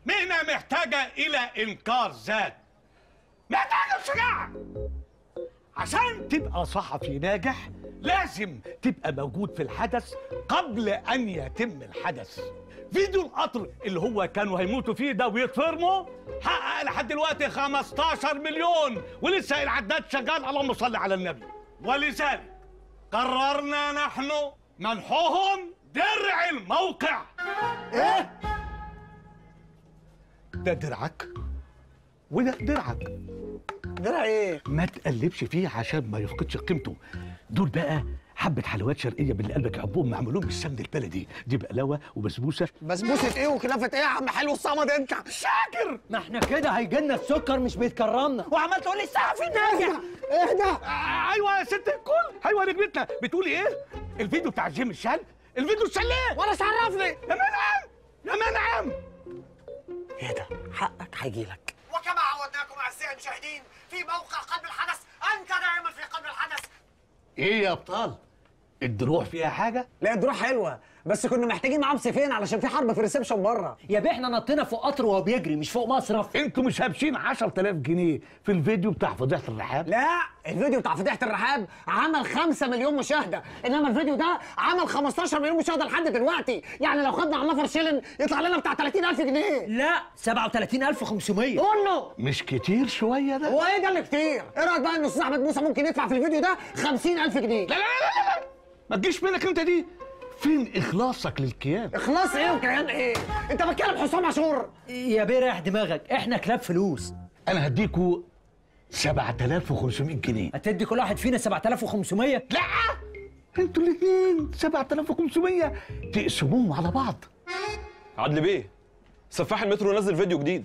مهنة محتاجة إلى إنكار ذات محتاجة شجاعة عشان تبقى صحفي ناجح لازم تبقى موجود في الحدث قبل أن يتم الحدث فيديو القطر اللي هو كانوا هيموتوا فيه ده ويتفرموا حقق لحد دلوقتي 15 مليون ولسه العداد شغال اللهم صل على النبي ولذلك قررنا نحن منحهم درع الموقع ايه ده درعك وده درعك درع ايه؟ ما تقلبش فيه عشان ما يفقدش قيمته دول بقى حبة حلويات شرقية باللي قلبك يحبهم معمولين بالسمن البلدي دي بقلاوة وبسبوسة بسبوسه ايه وكنافه ايه يا عم حلو الصمد انت شاكر ما احنا كده هيجيلنا السكر مش بيتكرمنا وعمال تقول لي الصحفي ناجح ايه ده؟ آه ايوه يا ست الكل ايوه رجلتنا بتقولي ايه الفيديو بتاع جيم الشال الفيديو الشال ايه وانا عرفني يا منعم يا منعم ايه ده؟ حقك هيجي لك وكما عودناكم اعزائي المشاهدين في موقع قلب الحدث انت دائما في قلب الحدث ايه يا ابطال الدروع فيها حاجة لا الدروع حلوه بس كنا محتاجين معاهم سيفين علشان في حرب في الريسبشن بره يا بيه احنا نطينا فوق قطر وهو بيجري مش فوق مصرف انتوا مش هابشين 10000 جنيه في الفيديو بتاع فضيحة الرحاب لا الفيديو بتاع فضيحه الرحاب عمل 5 مليون مشاهده انما الفيديو ده عمل 15 مليون مشاهده لحد دلوقتي يعني لو خدنا على النفر شيلن يطلع لنا بتاع 30000 جنيه لا 37500 قول له مش كتير شوية ده هو ايه ده اللي كتير؟ ايه رايك بقى ان استاذ احمد موسى ممكن يدفع في الفيديو ده 50000 جنيه؟ لا لا لا لا لا ما تجيش منك انت دي فين اخلاصك للكيان اخلاص ايه وكيان ايه؟ انت بتكلم حسام عاشور يا بيه ريح دماغك احنا كلاب فلوس انا هديكوا 7500 جنيه هتدي كل واحد فينا 7500 لا انتوا الاثنين 7500 تقسموهم على بعض عدل بيه سفاح المترو نزل فيديو جديد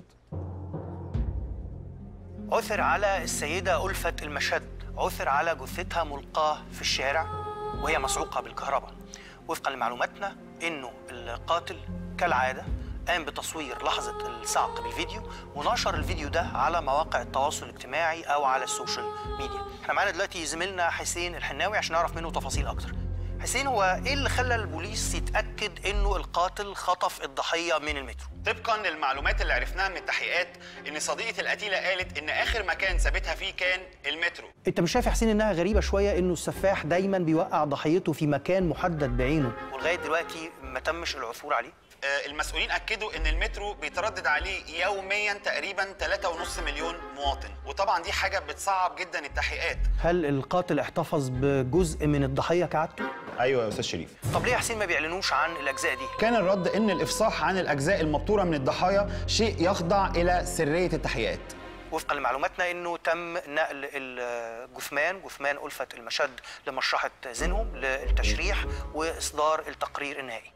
عثر على السيدة ألفة المشد عثر على جثتها ملقاة في الشارع وهي مصعوقة بالكهرباء وفقا لمعلوماتنا انه القاتل كالعادة قام بتصوير لحظة الصعق بالفيديو ونشر الفيديو ده على مواقع التواصل الاجتماعي او على السوشيال ميديا احنا معانا دلوقتي زميلنا حسين الحناوي عشان نعرف منه تفاصيل اكتر حسين هو ايه اللي خلى البوليس يتاكد انه القاتل خطف الضحيه من المترو طبقا للمعلومات اللي عرفناها من التحقيقات ان صديقه القتيله قالت ان اخر مكان سابتها فيه كان المترو انت مش شايف يا حسين انها غريبه شويه انه السفاح دايما بيوقع ضحيته في مكان محدد بعينه ولغايه دلوقتي ما تمش العثور عليه آه، المسؤولين اكدوا ان المترو بيتردد عليه يوميا تقريبا 3.5 مليون مواطن وطبعا دي حاجه بتصعب جدا التحقيقات هل القاتل احتفظ بجزء من الضحيه كعادته ايوه يا استاذ شريف طب ليه يا حسين ما بيعلنوش عن الاجزاء دي كان الرد ان الافصاح عن الاجزاء المبتوره من الضحايا شيء يخضع الى سريه التحقيقات وفقا لمعلوماتنا انه تم نقل الجثمان جثمان ألفة المشد لمشرحة زينهم للتشريح واصدار التقرير النهائي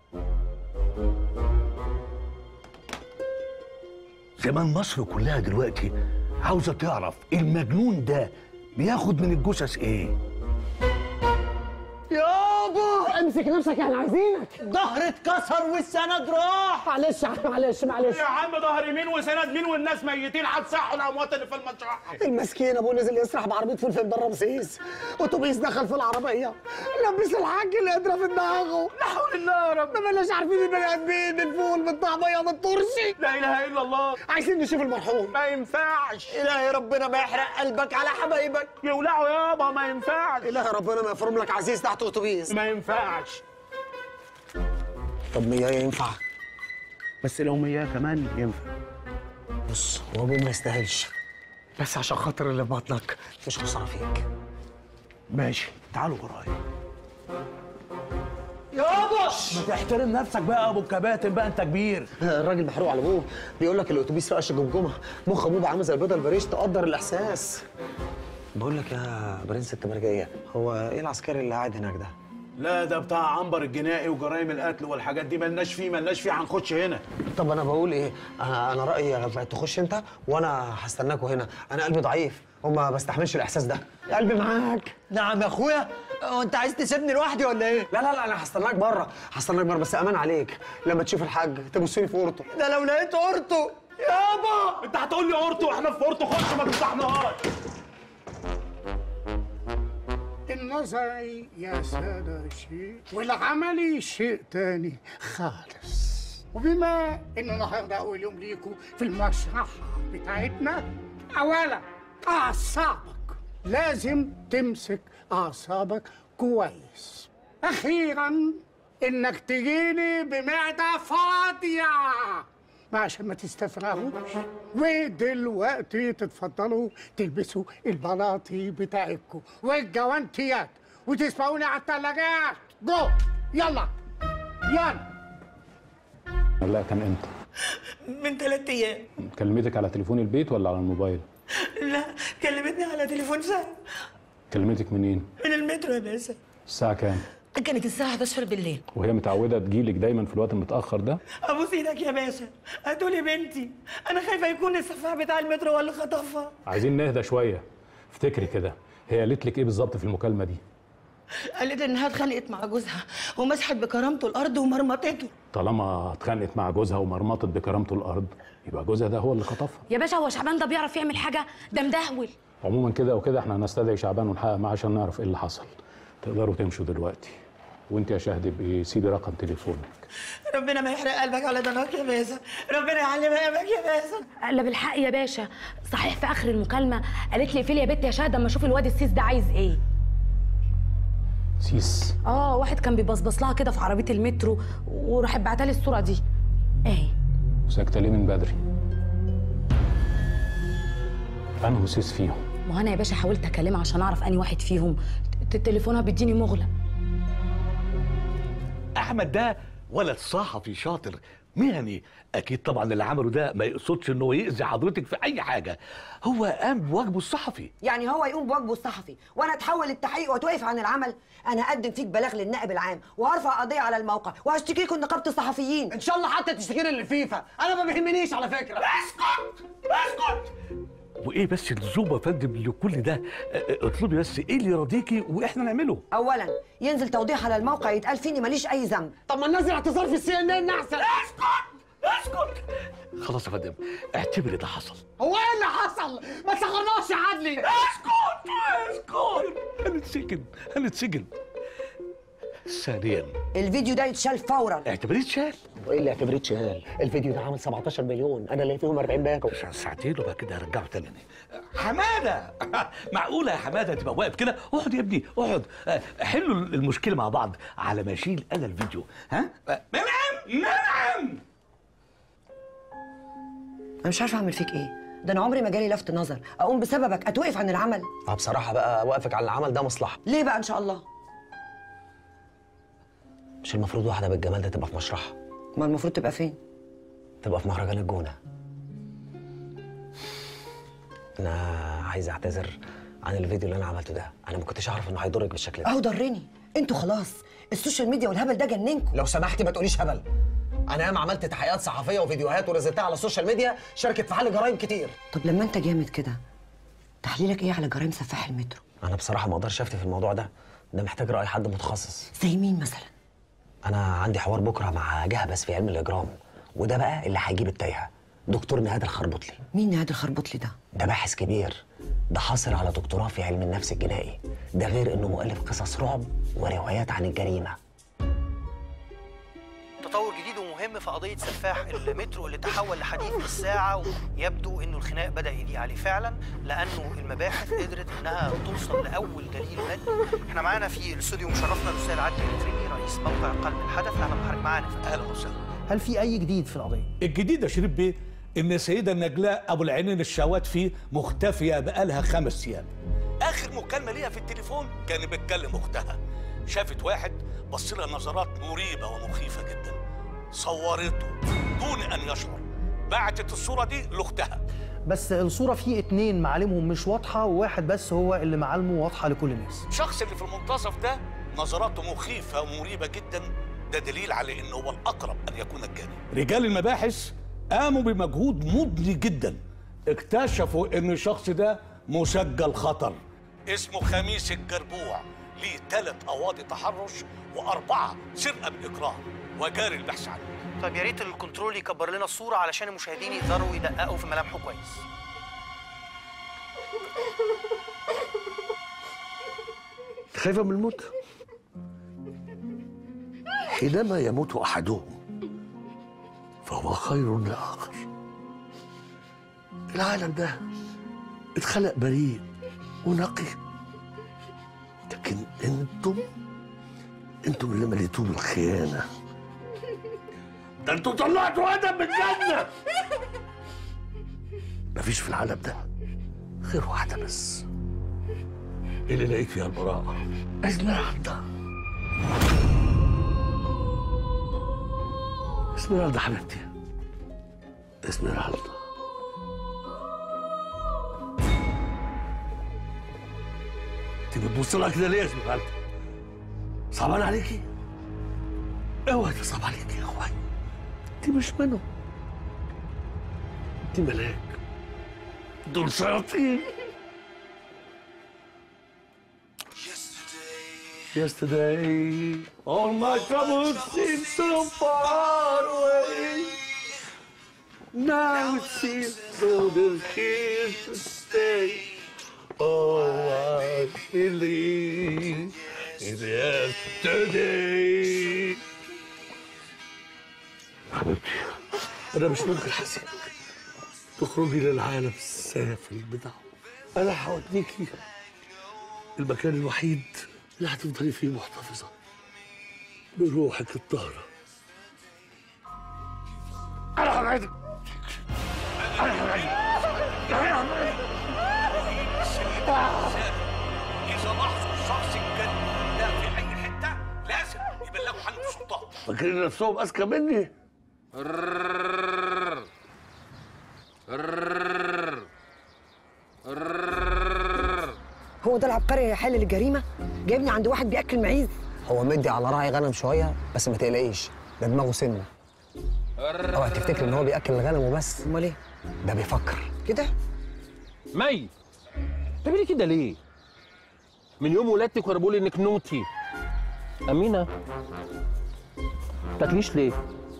زمان مصر كلها دلوقتي عاوزة تعرف المجنون ده بياخد من الجثث ايه يابا امسك نفسك احنا عايزينك ظهر اتكسر والسند راح معلش يا عم معلش معلش يا عم ظهر مين وسند مين والناس ميتين هتصحوا الاموات اللي في المشرحه المسكين ابوه نزل يسرح بعربيه فول في مدار رمسيس اتوبيس دخل في العربيه لبس الحاج القدره في دماغه لا حول الله يا رب ما بلاش عارفين البني ادمين الفول بالطعميه بالترشي لا اله الا الله عايزين نشوف المرحوم ما ينفعش الهي ربنا ما يحرق قلبك على حبايبك يولعوا يابا ما ينفعش الهي ربنا ما يفرم لك عزيز تحت اتوبيس ما ينفعش طب مياه ينفع بس لو مياه كمان ينفع بص هو ابوه ما يستاهلش بس عشان خاطر اللي في بطنك مش خساره فيك ماشي تعالوا ورايا يابا ما تحترم نفسك بقى يا ابو الكباتن بقى انت كبير الراجل محروق على ابوه بيقول لك الاتوبيس رقش جمجمه مخ ابوه بقى عامل زي البيضه البريش تقدر الاحساس بقول لك يا برنس التمرجيه هو ايه العسكري اللي قاعد هناك ده لا ده بتاع عنبر الجنائي وجرائم القتل والحاجات دي ملناش فيه ملناش فيه هنخش هنا طب انا بقول ايه انا انا رايي تخش انت وانا هستناكوا هنا انا قلبي ضعيف وما بستحملش الاحساس ده قلبي معاك نعم يا اخويا هو انت عايز تسيبني لوحدي ولا ايه لا لا لا انا هستناك بره هستناك بره بس امان عليك لما تشوف الحاج تبص لي في اورته ده لو لقيت اورته يابا انت هتقول لي اورتو واحنا في اورتو خش ما تفتحناهاش النظري يا سادة شيء والعملي شيء تاني خالص وبما إن النهارده أول يوم ليكوا في المشرحة بتاعتنا أولا أعصابك لازم تمسك أعصابك كويس أخيرا إنك تجيني بمعدة فاضية ما عشان ما تستفرغوش ودلوقتي تتفضلوا تلبسوا البلاطي بتاعتكم والجوانتيات وتسمعوني على الثلاجات جو يلا يلا لا كان امتى؟ من ثلاث ايام كلمتك على تليفون البيت ولا على الموبايل؟ لا كلمتني على تليفون سهل كلمتك منين؟ من المترو يا باشا الساعة كام؟ كانت الساعة 11 بالليل وهي متعودة تجيلك دايما في الوقت المتأخر ده؟ ابوس ايدك يا باشا هتقولي بنتي انا خايفة يكون السفاح بتاع المترو هو اللي خطفها عايزين نهدى شوية افتكري كده هي قالت لك ايه بالظبط في المكالمة دي؟ قالت انها اتخانقت مع جوزها ومسحت بكرامته الارض ومرمطته طالما اتخانقت مع جوزها ومرمطت بكرامته الأرض يبقى جوزها ده هو اللي خطفها يا باشا هو شعبان ده بيعرف يعمل حاجه ده مدهول عموما كده وكده احنا هنستدعي شعبان ونحقق معاه عشان نعرف ايه اللي حصل تقدروا تمشوا دلوقتي وانت يا شهد ابقي سيبي رقم تليفونك ربنا ما يحرق قلبك على ضناك يا باشا ربنا يعلم قلبك يا باشا لا بالحق يا باشا صحيح في اخر المكالمه قالت لي اقفلي يا بنت يا شهد اما اشوف الواد السيس ده عايز ايه سيس اه واحد كان بيبصبص لها كده في عربيه المترو وراحت بعتها لي الصوره دي ايه ساكتة ليه من بدري؟ أنهو سيس فيهم؟ ما هو انا يا باشا حاولت اكلمها عشان اعرف اني واحد فيهم ت- تليفونها بيديني مغلق احمد ده ولد صحفي شاطر مهني اكيد طبعا اللي عمله ده ما يقصدش انه يأذي حضرتك في اي حاجه هو قام بواجبه الصحفي يعني هو يقوم بواجبه الصحفي وانا اتحول التحقيق واتوقف عن العمل انا اقدم فيك بلاغ للنائب العام وهرفع قضيه على الموقع وهشتكيكم نقابه الصحفيين ان شاء الله حتى تشتكيني للفيفا انا ما بيهمنيش على فكره اسكت اسكت وايه بس اللزوم يا فندم لكل ده أ- أ- اطلبي بس ايه اللي يرضيكي واحنا نعمله اولا ينزل توضيح على الموقع يتقال فيني ماليش اي ذنب طب ما ننزل اعتذار في السي ان ان احسن اسكت اسكت خلاص يا فندم اعتبري ده حصل هو ايه اللي حصل ما صغرناش يا عدلي اسكت اسكت هنتسجن هنتسجن ثانيا الفيديو ده يتشال فورا اعتبريه اتشال وايه اللي اعتبريه شهال الفيديو ده عامل 17 مليون انا اللي فيهم 40 باكو ساعتين وبعد كده هرجعه تاني حماده معقوله يا حماده تبقى واقف كده اقعد يا ابني اقعد آه، حلوا المشكله مع بعض على ما اشيل انا الفيديو ها آه، نعم نعم انا مش عارفه اعمل فيك ايه ده انا عمري ما جالي لفت نظر اقوم بسببك اتوقف عن العمل اه بصراحه بقى وقفك على العمل ده مصلحه ليه بقى ان شاء الله مش المفروض واحده بالجمال ده تبقى في مشرحها ما المفروض تبقى فين تبقى في مهرجان الجونه انا عايز اعتذر عن الفيديو اللي انا عملته ده انا ما كنتش اعرف انه هيضرك بالشكل ده اهو ضرني انتوا خلاص السوشيال ميديا والهبل ده جننكم لو سمحتي ما تقوليش هبل انا ياما عملت تحقيقات صحفيه وفيديوهات ونزلتها على السوشيال ميديا شاركت في حل جرائم كتير طب لما انت جامد كده تحليلك ايه على جرائم سفاح المترو انا بصراحه ما اقدرش افتي في الموضوع ده ده محتاج راي حد متخصص زي مين مثلا انا عندي حوار بكره مع جهبس في علم الاجرام وده بقى اللي هيجيب التايهه دكتور نهاد الخربطلي مين نهاد الخربطلي ده ده باحث كبير ده حاصل على دكتوراه في علم النفس الجنائي ده غير انه مؤلف قصص رعب وروايات عن الجريمه تطور جديد ومهم في قضية سفاح المترو اللي تحول لحديث الساعة ويبدو انه الخناق بدأ يضيق عليه فعلا لأنه المباحث قدرت انها توصل لأول دليل مادي احنا معانا في الاستوديو مشرفنا الأستاذ عادل الفريني رئيس موقع قلب الحدث أهلا بحضرتك معانا اهلا وسهلا هل في اي جديد في القضيه الجديد يا شريف بيه ان السيده نجلاء ابو العينين الشواتفي مختفيه بقالها خمس ايام اخر مكالمه ليها في التليفون كان بتكلم اختها شافت واحد بص لها نظرات مريبه ومخيفه جدا صورته دون ان يشعر بعتت الصوره دي لاختها بس الصوره فيه اتنين معالمهم مش واضحه وواحد بس هو اللي معالمه واضحه لكل الناس الشخص اللي في المنتصف ده نظراته مخيفه ومريبه جدا ده دليل على انه هو الاقرب ان يكون الجاني رجال المباحث قاموا بمجهود مضني جدا اكتشفوا ان الشخص ده مسجل خطر اسمه خميس الجربوع ليه ثلاث قواضي تحرش واربعه سرقه باكراه وجاري البحث عنه طيب يا ريت الكنترول يكبر لنا الصورة علشان المشاهدين يقدروا يدققوا في ملامحه كويس خايفة من الموت حينما يموت أحدهم فهو خير لآخر العالم ده اتخلق بريء ونقي لكن انتم انتم اللي مليتوه بالخيانة ده انتوا طلعتوا آدم من الجنة مفيش في العالم ده غير واحدة بس اللي لقيت فيها البراءة اسمرالدا اسمرالدا حبيبتي اسمرالدا انت بتبص لها كده ليه يا اسمرالدا؟ صعبان عليكي؟ اوعي تصعب عليكي يا اخوي انت مش منهم انت ملاك دول شياطين Yesterday, all my troubles seem so far away. Now it seems so they're here to stay. Oh, I believe in yesterday. حبيبتي أنا مش ممكن حسيبك تخرجي للعالم السافل بتاعه أنا هوديكي المكان الوحيد اللي هتفضلي فيه محتفظة بروحك الطاهرة أنا هبعدك أنا هبعدك أنا هبعدك إذا لاحظوا الشخص الجن ده في أي حتة لازم يبلغوا عنه السلطات فاكرين نفسهم أذكى مني هو ده العبقري اللي يحل الجريمه جايبني عند واحد بياكل معيز هو مدي على راعي غنم شويه بس ما تقلقيش ده دماغه سنه اوعى تفتكر ان هو بياكل الغنم وبس امال ايه ده بيفكر كده مي بتعملي كده ليه؟ من يوم ولادتك وانا بقول انك نوتي امينه تاكليش ليه؟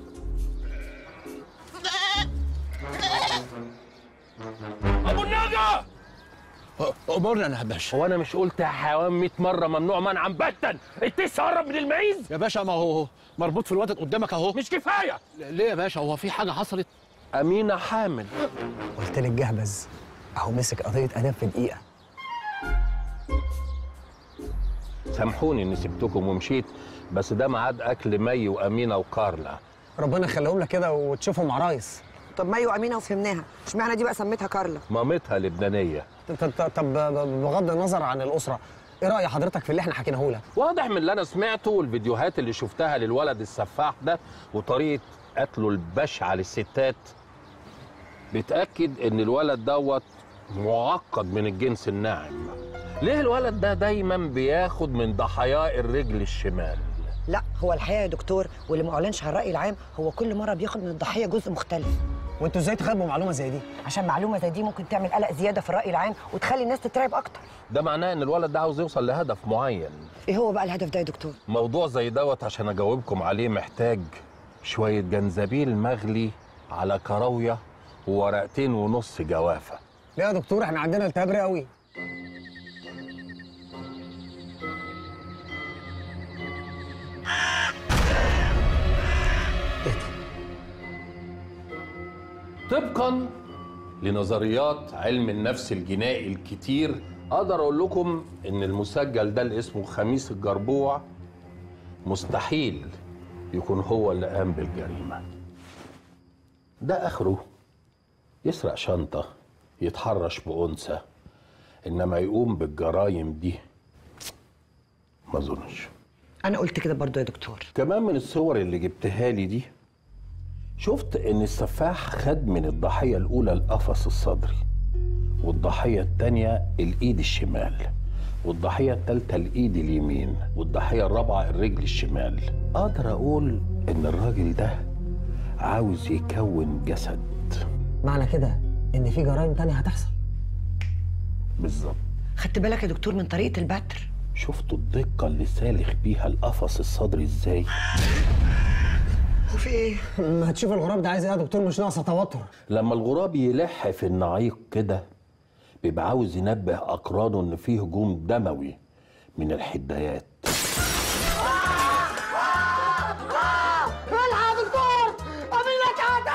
ابو النجا امرنا انا يا باشا هو انا مش قلت يا حيوان 100 مره ممنوع منعا باتا التس قرب من المعيز يا باشا ما هو مربوط في الوتد قدامك اهو مش كفايه ليه يا باشا هو في حاجه حصلت امينه حامل قلت لك جهبذ اهو مسك قضيه اداب في دقيقه سامحوني اني سبتكم ومشيت بس ده ميعاد اكل مي وامينه وكارلا ربنا يخليهم لك كده وتشوفهم عرايس طب مي وامينه وفهمناها اشمعنى دي بقى سميتها كارلا مامتها لبنانيه طب طب- طب بغض النظر عن الاسره ايه راي حضرتك في اللي احنا حكيناه لك واضح من اللي انا سمعته والفيديوهات اللي شفتها للولد السفاح ده وطريقه قتله البشعه للستات بتاكد ان الولد دوت معقد من الجنس الناعم ليه الولد ده دايما بياخد من ضحاياه الرجل الشمال لا هو الحقيقه يا دكتور واللي ما اعلنش عن الراي العام هو كل مره بياخد من الضحيه جزء مختلف وانتوا ازاي تخبوا معلومه زي دي عشان معلومه زي دي ممكن تعمل قلق زياده في الراي العام وتخلي الناس تترعب اكتر ده معناه ان الولد ده عاوز يوصل لهدف معين ايه هو بقى الهدف ده يا دكتور موضوع زي دوت عشان اجاوبكم عليه محتاج شويه جنزبيل مغلي على كراويه وورقتين ونص جوافه ليه يا دكتور احنا عندنا التهاب رئوي طبقا لنظريات علم النفس الجنائي الكتير اقدر اقول لكم ان المسجل ده اللي اسمه خميس الجربوع مستحيل يكون هو اللي قام بالجريمه ده اخره يسرق شنطه يتحرش بانثى انما يقوم بالجرايم دي ما اظنش انا قلت كده برضو يا دكتور كمان من الصور اللي جبتها لي دي شفت ان السفاح خد من الضحيه الاولى القفص الصدري والضحيه الثانيه الايد الشمال والضحيه الثالثه الايد اليمين والضحيه الرابعه الرجل الشمال اقدر اقول ان الراجل ده عاوز يكون جسد معنى كده ان في جرائم تانية هتحصل بالظبط خدت بالك يا دكتور من طريقه البتر شفتوا الدقه اللي سالخ بيها القفص الصدري ازاي وفي ايه ما هتشوف الغراب ده عايز ايه يا دكتور مش ناقصه توتر لما الغراب يلح في النعيق كده بيبقى عاوز ينبه أقرانه إن فيه هجوم دموي من الحدايات الحق يا دكتور امينه اتقتلت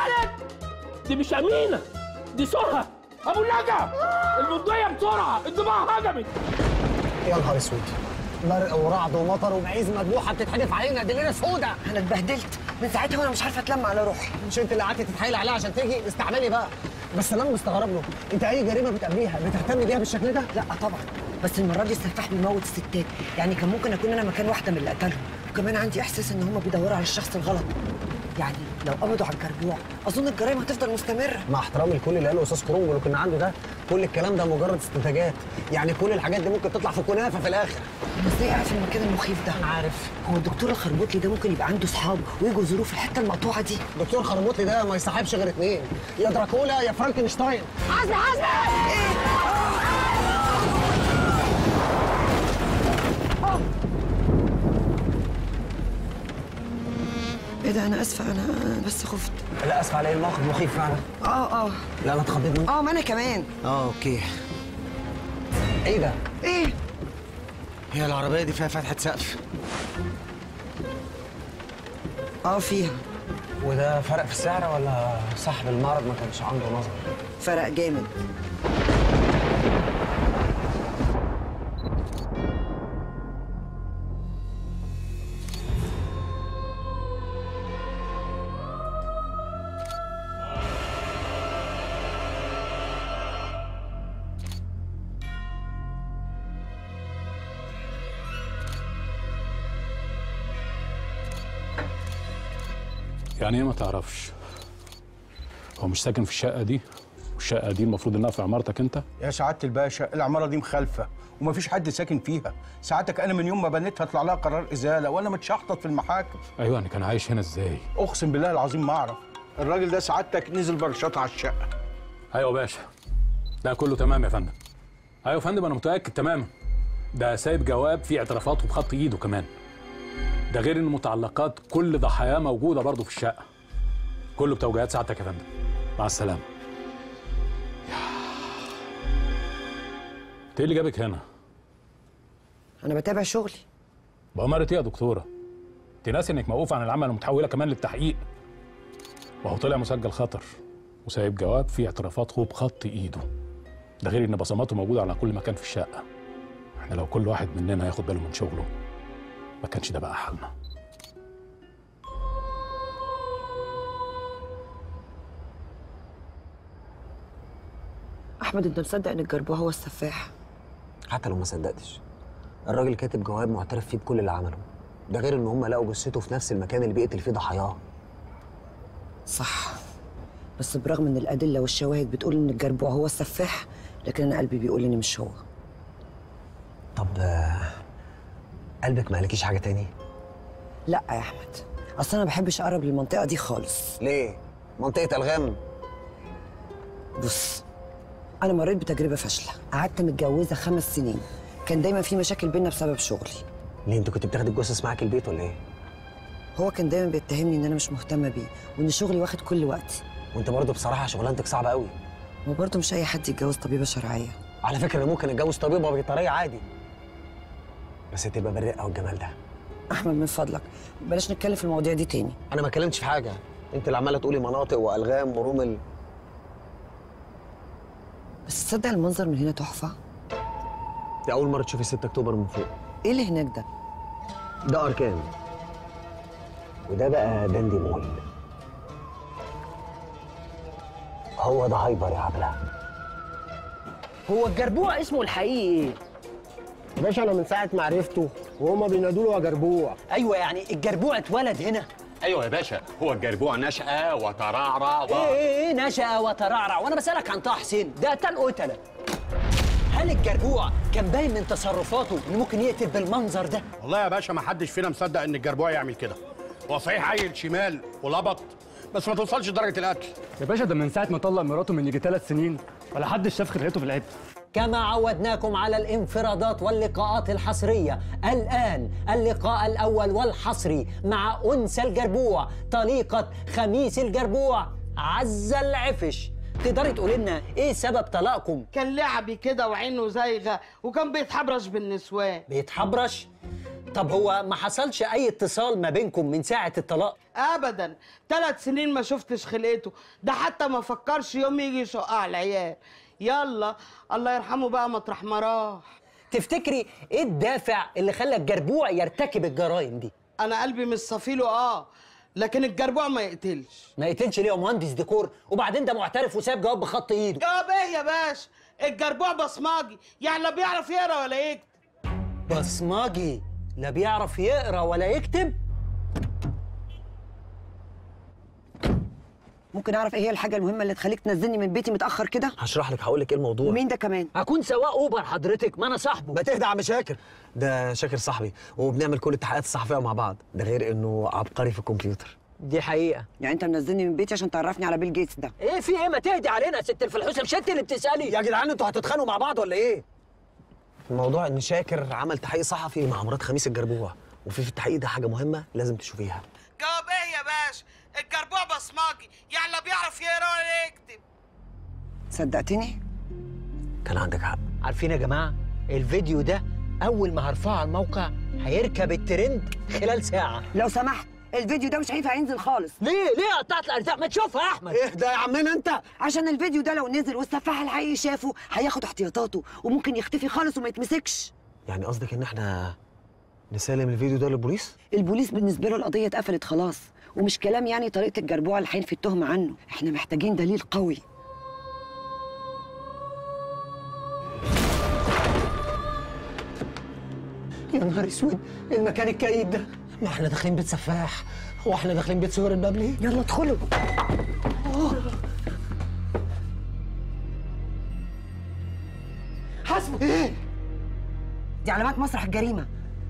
دي مش امينه دي سهى ابو النجا المضيه بسرعه الضباع هجمت يا نهار اسود برق ورعد ومطر ومعيز مذبوحه بتتحدف علينا دي ليله سودة انا اتبهدلت من ساعتها وانا مش عارفه اتلم على روحي مش انت اللي قعدتي تتحايل عليها عشان تيجي استعملي بقى بس انا مستغرب له انت اي جريمه بتقابليها بتهتمي بيها بالشكل ده لا طبعا بس المره دي السفاح بيموت الستات يعني كان ممكن اكون انا مكان واحده من اللي قتلهم وكمان عندي احساس ان هم بيدوروا على الشخص الغلط يعني لو قبضوا على الجربوع اظن الجرائم هتفضل مستمره مع احترامي لكل اللي قاله استاذ كرونج اللي كنا عنده ده كل الكلام ده مجرد استنتاجات يعني كل الحاجات دي ممكن تطلع في كنافه في الاخر انا ازاي قاعد في المكان المخيف ده انا عارف هو الدكتور الخربوطلي ده ممكن يبقى عنده اصحاب ويجوا يزوروه في الحته المقطوعه دي دكتور خربوطلي ده ما يصاحبش غير اتنين يا دراكولا يا فرانكنشتاين حسبي حسبي ايه ده انا اسفه انا أنا بس خفت لا اسف على الموقف مخيف فعلا اه اه لا انا اتخضيت منه اه ما انا كمان اه اوكي ايه ده ايه هي العربيه دي فيها فتحه سقف اه فيها وده فرق في السعر ولا صاحب المعرض ما كانش عنده نظر فرق جامد يعني ايه ما تعرفش هو مش ساكن في الشقه دي والشقه دي المفروض انها في عمارتك انت يا سعاده الباشا العماره دي مخالفه ومفيش حد ساكن فيها ساعتك انا من يوم ما بنيتها طلع لها قرار ازاله وانا متشحطط في المحاكم ايوه يعني كان عايش هنا ازاي اقسم بالله العظيم ما اعرف الراجل ده سعادتك نزل برشاط على الشقه ايوه يا باشا ده كله تمام يا فندم ايوه يا فندم انا متاكد تماما ده سايب جواب فيه اعترافاته بخط ايده كمان ده غير ان متعلقات كل ضحاياه موجوده برضه في الشقه كله بتوجيهات سعادتك يا فندم مع السلامه انت ايه اللي جابك هنا انا بتابع شغلي بأمارة ايه يا دكتوره انت ناسي انك موقوفه عن العمل ومتحوله كمان للتحقيق وهو طلع مسجل خطر وسايب جواب فيه اعترافاته بخط ايده ده غير ان بصماته موجوده على كل مكان في الشقه احنا لو كل واحد مننا ياخد باله من شغله ما كانش ده بقى حالنا احمد انت مصدق ان الجربوع هو السفاح حتى لو ما صدقتش الراجل كاتب جواب معترف فيه بكل اللي عمله ده غير ان هم لقوا جثته في نفس المكان اللي بيقتل فيه ضحاياه صح بس برغم ان الادله والشواهد بتقول ان الجربوع هو السفاح لكن انا قلبي بيقول ان مش هو طب آه، قلبك ما قالكيش حاجه تاني لا يا احمد اصل انا ما بحبش اقرب للمنطقه دي خالص ليه منطقه الغام بص انا مريت بتجربه فاشله قعدت متجوزه خمس سنين كان دايما في مشاكل بينا بسبب شغلي ليه انت كنت بتاخدي الجثث معاك البيت ولا ايه هو كان دايما بيتهمني ان انا مش مهتمه بيه وان شغلي واخد كل وقتي وانت برضه بصراحه شغلانتك صعبه قوي هو برضه مش اي حد يتجوز طبيبه شرعيه على فكره انا ممكن اتجوز طبيبه بيطريه عادي بس تبقى بالرقه والجمال ده احمد من فضلك بلاش نتكلم في المواضيع دي تاني انا ما اتكلمتش في حاجه انت اللي عماله تقولي مناطق والغام ورمل بس تصدق المنظر من هنا تحفه دي اول مره تشوفي 6 اكتوبر من فوق ايه اللي هناك ده ده اركان وده بقى داندي مول هو ده هايبر يا عبله هو الجربوع اسمه الحقيقي ايه؟ يا باشا انا من ساعه ما عرفته وهما بينادوا له يا جربوع ايوه يعني الجربوع اتولد هنا ايوه يا باشا هو الجربوع نشأ وترعرع و... ايه ايه ايه نشأ وترعرع وانا بسألك عن طه حسين ده قتل قتلة هل الجربوع كان باين من تصرفاته انه ممكن يقتل بالمنظر ده؟ والله يا باشا ما حدش فينا مصدق ان الجربوع يعمل كده هو صحيح عيل شمال ولبط بس ما توصلش لدرجه القتل يا باشا ده من ساعه ما طلق مراته من يجي ثلاث سنين ولا حد شاف خلقته في العده كما عودناكم على الانفرادات واللقاءات الحصرية الآن اللقاء الأول والحصري مع أنثى الجربوع طليقة خميس الجربوع عزة العفش تقدري تقولي لنا ايه سبب طلاقكم كان لعبي كده وعينه زايغه وكان بيتحبرش بالنسوان بيتحبرش طب هو ما حصلش اي اتصال ما بينكم من ساعه الطلاق ابدا ثلاث سنين ما شفتش خلقته ده حتى ما فكرش يوم يجي يشقها على العيال يلا الله يرحمه بقى مطرح ما راح تفتكري ايه الدافع اللي خلى الجربوع يرتكب الجرائم دي انا قلبي مش صفيله اه لكن الجربوع ما يقتلش ما يقتلش ليه يا مهندس ديكور وبعدين ده معترف وساب جواب بخط ايده جواب ايه يا باشا الجربوع بصماجي يعني لا بيعرف يقرا ولا يكتب بصماجي لا بيعرف يقرا ولا يكتب ممكن اعرف ايه هي الحاجه المهمه اللي تخليك تنزلني من بيتي متاخر كده هشرح لك هقول لك ايه الموضوع ومين ده كمان هكون سواق اوبر حضرتك ما انا صاحبه ما تهدى يا عم شاكر ده شاكر صاحبي وبنعمل كل التحقيقات الصحفيه مع بعض ده غير انه عبقري في الكمبيوتر دي حقيقه يعني انت منزلني من بيتي عشان تعرفني على بيل جيتس ده ايه في ايه ما تهدي علينا يا ست الفلحوسه مش انت اللي بتسالي يا جدعان انتوا هتتخانقوا مع بعض ولا ايه الموضوع ان شاكر عمل تحقيق صحفي مع مرات خميس الجربوع وفي في التحقيق ده حاجه مهمه لازم تشوفيها جواب ايه يا باشا الجربوع بصماجي يعني لا بيعرف يقرا ولا يكتب صدقتني كان عندك حق عارفين يا جماعه الفيديو ده اول ما هرفعه على الموقع هيركب الترند خلال ساعه لو سمحت الفيديو ده مش هينفع ينزل خالص ليه ليه قطعت الارزاق ما تشوفها يا احمد ايه ده يا عمنا انت عشان الفيديو ده لو نزل والسفاح الحقيقي شافه هياخد احتياطاته وممكن يختفي خالص وما يتمسكش يعني قصدك ان احنا نسلم الفيديو ده للبوليس البوليس بالنسبه له القضيه اتقفلت خلاص ومش كلام يعني طريقه الجربوع اللي هينفي التهمه عنه احنا محتاجين دليل قوي يا نهار اسود المكان الكئيب ده ما احنا داخلين بيت سفاح هو احنا داخلين بيت سوار الباب ليه يلا ادخلوا حاسبه ايه دي علامات مسرح الجريمه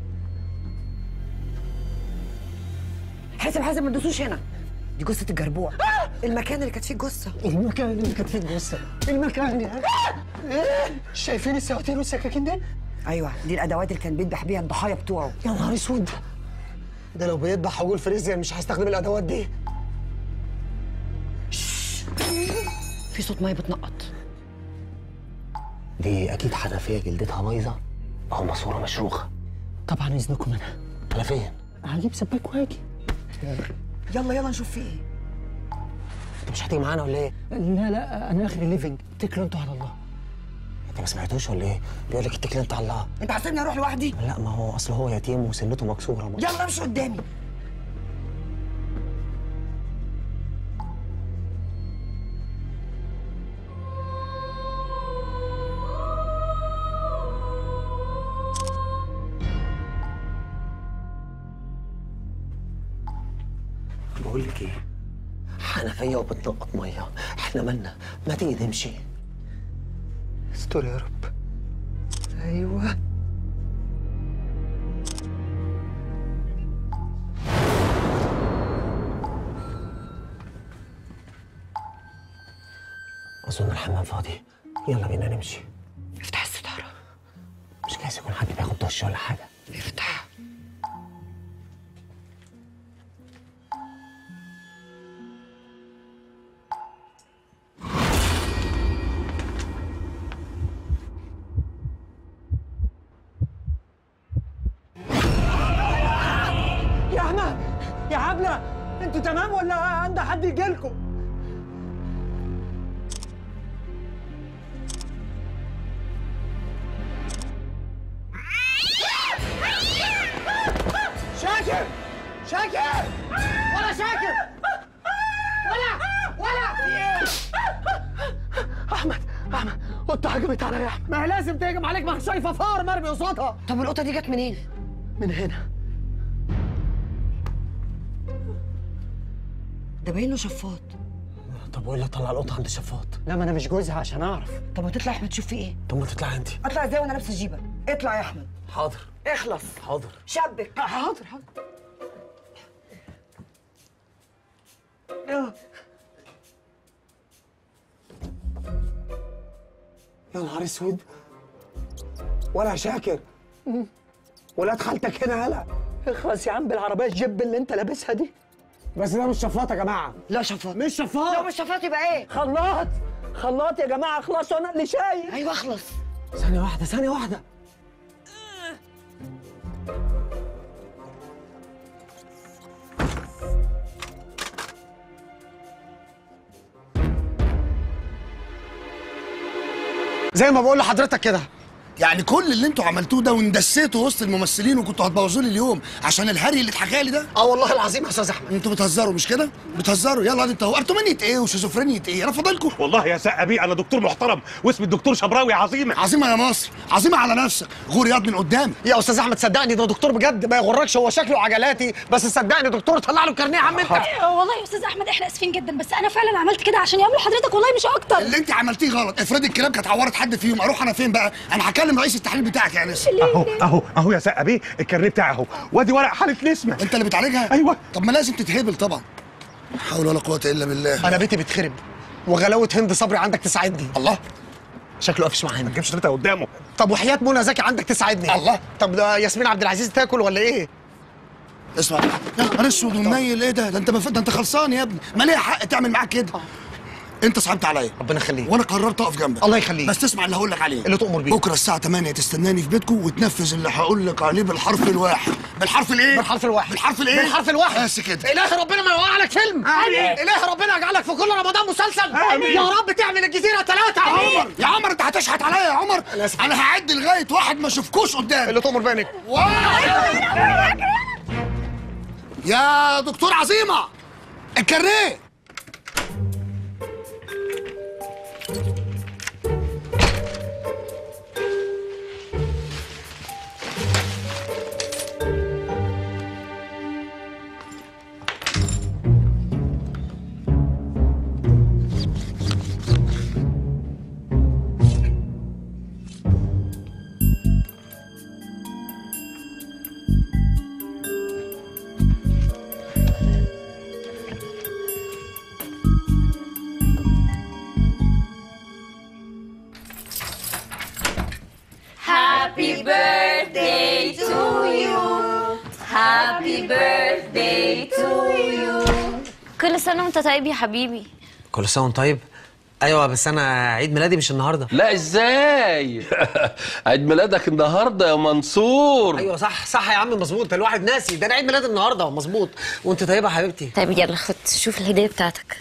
حاسب حاسب ما تدوسوش هنا دي جثه الجربوع المكان اللي كانت فيه الجثه المكان اللي كانت فيه الجثه المكان ده ايه شايفين السواتير والسكاكين دي ايوه دي الادوات اللي كان بيذبح بيها الضحايا بتوعه يا نهار اسود ده لو بيذبح عجول فريزيان مش هيستخدم الادوات دي في صوت ميه بتنقط دي اكيد حنفيه جلدتها بايظه او ماسوره مشروخه طبعا اذنكم انا على فين هجيب سباك واجي يلا يلا نشوف فيه ايه انت مش هتيجي معانا ولا ايه لا لا انا اخر ليفنج اتكلوا انتوا على الله انت ما سمعتوش ولا ايه بيقول لك اتكل انت على الله انت عايزني اروح لوحدي لا ما هو اصل هو يتيم وسنته مكسوره يلا امشي قدامي بقول لك ايه حنفيه وبتنقط ميه احنا مالنا ما تيجي نمشي استر يا رب ايوه اظن الحمام فاضي يلا بينا نمشي افتح الستاره مش جايز يكون حد بياخد دش ولا حاجه افتح يا احمد يا عبله انتوا تمام ولا عند حد يجيلكم شاكر شاكر ولا شاكر ولا ولا في ايه احمد احمد قطه هجمت عليا يا احمد ما هي لازم تهجم عليك ما هي شايفه فار مرمي قصادها طب القطه دي جت منين من هنا ده باين له شفاط طب وايه اللي طلع القطه عند الشفاط لا ما انا مش جوزها عشان اعرف طب ما تطلع يا احمد شوف في ايه طب ما تطلعي انت اطلع ازاي وانا لابس الجيبه اطلع يا احمد حاضر اخلص حاضر شبك حاضر حاضر يا نهار اسود ولا شاكر ولاد خالتك هنا هلا اخلص يا عم بالعربيه الجيب اللي انت لابسها دي بس ده مش شفاط يا جماعه لا شفاط مش شفاط لو مش شفاط يبقى ايه خلاط خلاط يا جماعه اخلصوا انا اللي شايف ايوه اخلص ثانيه واحده ثانيه واحده زي ما بقول لحضرتك كده يعني كل اللي انتوا عملتوه ده واندسيتوا وسط الممثلين وكنتوا هتبوظوا لي اليوم عشان الهري اللي اتحكى لي ده اه والله العظيم يا استاذ احمد انتوا بتهزروا مش كده بتهزروا يلا انتوا ارتومانيه ايه وشيزوفرينيه ايه انا فاضلكم والله يا سقا بيه انا دكتور محترم واسمي الدكتور شبراوي عظيمه عظيمه يا مصر عظيمه على نفسك غور ياض من قدام يا استاذ احمد صدقني ده دكتور بجد ما يغركش هو شكله عجلاتي بس صدقني دكتور طلع له كارنيه يا عم انت والله يا استاذ احمد احنا اسفين جدا بس انا فعلا عملت كده عشان يقابلوا حضرتك والله مش اكتر اللي انت عملتيه غلط افرضي الكلاب كانت عورت حد فيهم اروح انا فين بقى انا هكلم رئيس التحليل بتاعك يا انس اهو اهو اهو يا سقا بيه الكارنيه بتاعي اهو وادي ورق حاله نسمه انت اللي بتعالجها ايوه طب ما لازم تتهبل طبعا لا حول ولا قوه الا بالله انا بيتي بتخرب وغلاوه هند صبري عندك تساعدني الله شكله قافش معانا ما تجيبش ثلاثه قدامه طب وحياه منى زكي عندك تساعدني الله طب ده ياسمين عبد العزيز تاكل ولا ايه اسمع يا نهار اسود ومنيل ايه ده ده انت مف... ده انت خلصان يا ابني ما ليه حق تعمل معاك كده انت صعبت عليا ربنا يخليك وانا قررت اقف جنبك الله يخليك بس تسمع اللي هقول لك عليه اللي تؤمر بيه بكره الساعه 8 تستناني في بيتكم وتنفذ اللي هقول لك عليه بالحرف الواحد بالحرف الايه بالحرف الواحد بالحرف الايه بالحرف الواحد بس كده الهي ربنا ما يوقع لك فيلم آمين. الهي ربنا يجعلك في كل رمضان مسلسل آمين. يا رب تعمل الجزيره ثلاثه يا عمر يا عمر انت هتشحت عليا يا عمر انا هعد لغايه واحد ما اشوفكوش قدامي اللي تؤمر بينك يا دكتور عظيمه الكارنيه Happy birthday to you Happy birthday to you كل سنة وانت طيب يا حبيبي كل سنه وانت طيب ايوه بس انا عيد ميلادي مش النهارده لا ازاي عيد ميلادك النهارده يا منصور ايوه صح صح يا عم مظبوط الواحد ناسي ده انا عيد ميلادي النهارده مظبوط وانت طيبه يا حبيبتي طيب يلا خد شوف الهدية بتاعتك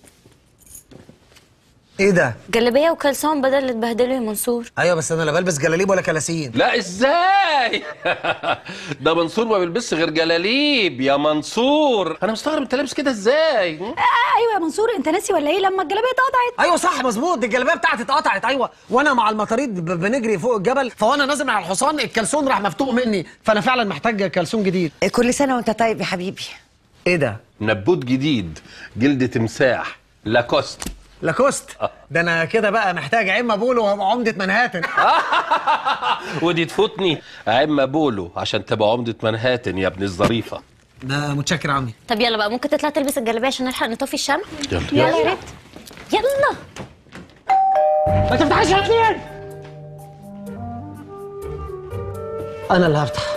ايه ده جلابية وكلسون بدل اللي اتبهدلوا يا منصور ايوه بس انا لا بلبس جلاليب ولا كلاسين لا ازاي ده منصور ما بيلبسش غير جلاليب يا منصور انا مستغرب انت لابس كده ازاي آه ايوه يا منصور انت ناسي ولا ايه لما الجلابيه اتقطعت ايوه صح مظبوط دي الجلابيه بتاعتي اتقطعت ايوه وانا مع المطاريد ب- بنجري فوق الجبل فوانا نازل على الحصان الكلسون راح مفتوق مني فانا فعلا محتاج كلسون جديد كل سنه وانت طيب يا حبيبي ايه ده نبوت جديد جلد تمساح لاكوست لاكوست ده انا كده بقى محتاج عمه بولو وابقى عمده منهاتن ودي تفوتني عم بولو عشان تبقى عمدة منهاتن يا ابن الظريفة ده متشكر عمي طب يلا بقى ممكن تطلع تلبس الجلابية عشان نلحق نطفي الشمع يلا يلا يا ريت يلا ما تفتحش يا اثنين انا اللي هفتح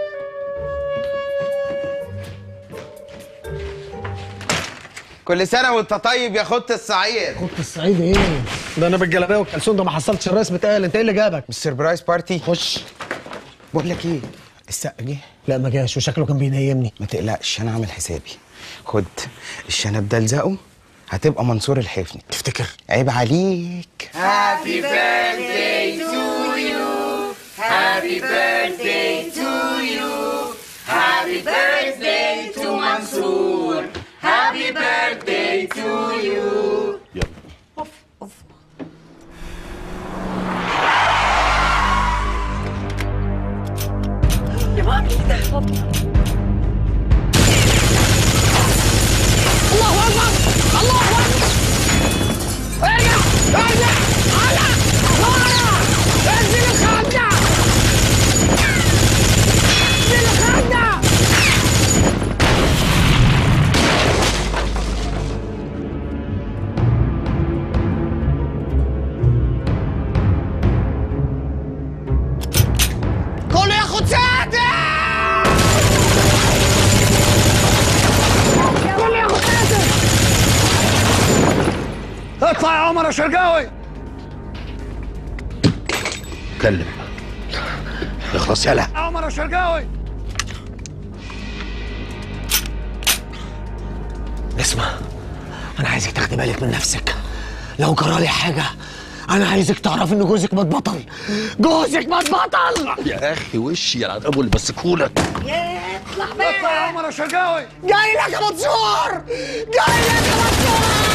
كل سنة وانت طيب يا خط السعيد خط الصعيد ايه ده انا بالجلابيه والكلسون ده ما حصلتش الرئيس بتقال انت ايه اللي جابك مش سربرايز بارتي خش بقول لك ايه السقا جه لا ما جاش وشكله كان بينيمني ما تقلقش انا عامل حسابي خد الشنب ده الزقه هتبقى منصور الحفني تفتكر عيب عليك Happy birthday to you Happy birthday to you Happy birthday to Mansoor Happy birthday to you يا مامي ده الله اكبر الله اكبر ارجع ارجع على ورا انزل الخدة انزل الخدة كله ياخد ساعتي كله ياخد ساعته اطلع يا عمر يا شرقاوي اتكلم اخلص يلا يا عمر يا شرقاوي اسمع انا عايزك تاخدي بالك من نفسك لو جرالي حاجه انا عايزك تعرف ان جوزك مات بطل جوزك مات بطل يا اخي وشي يا ابو اللي مسكولك اطلع بقى يا عمر يا شرقاوي جاي لك يا منصور جاي لك يا منصور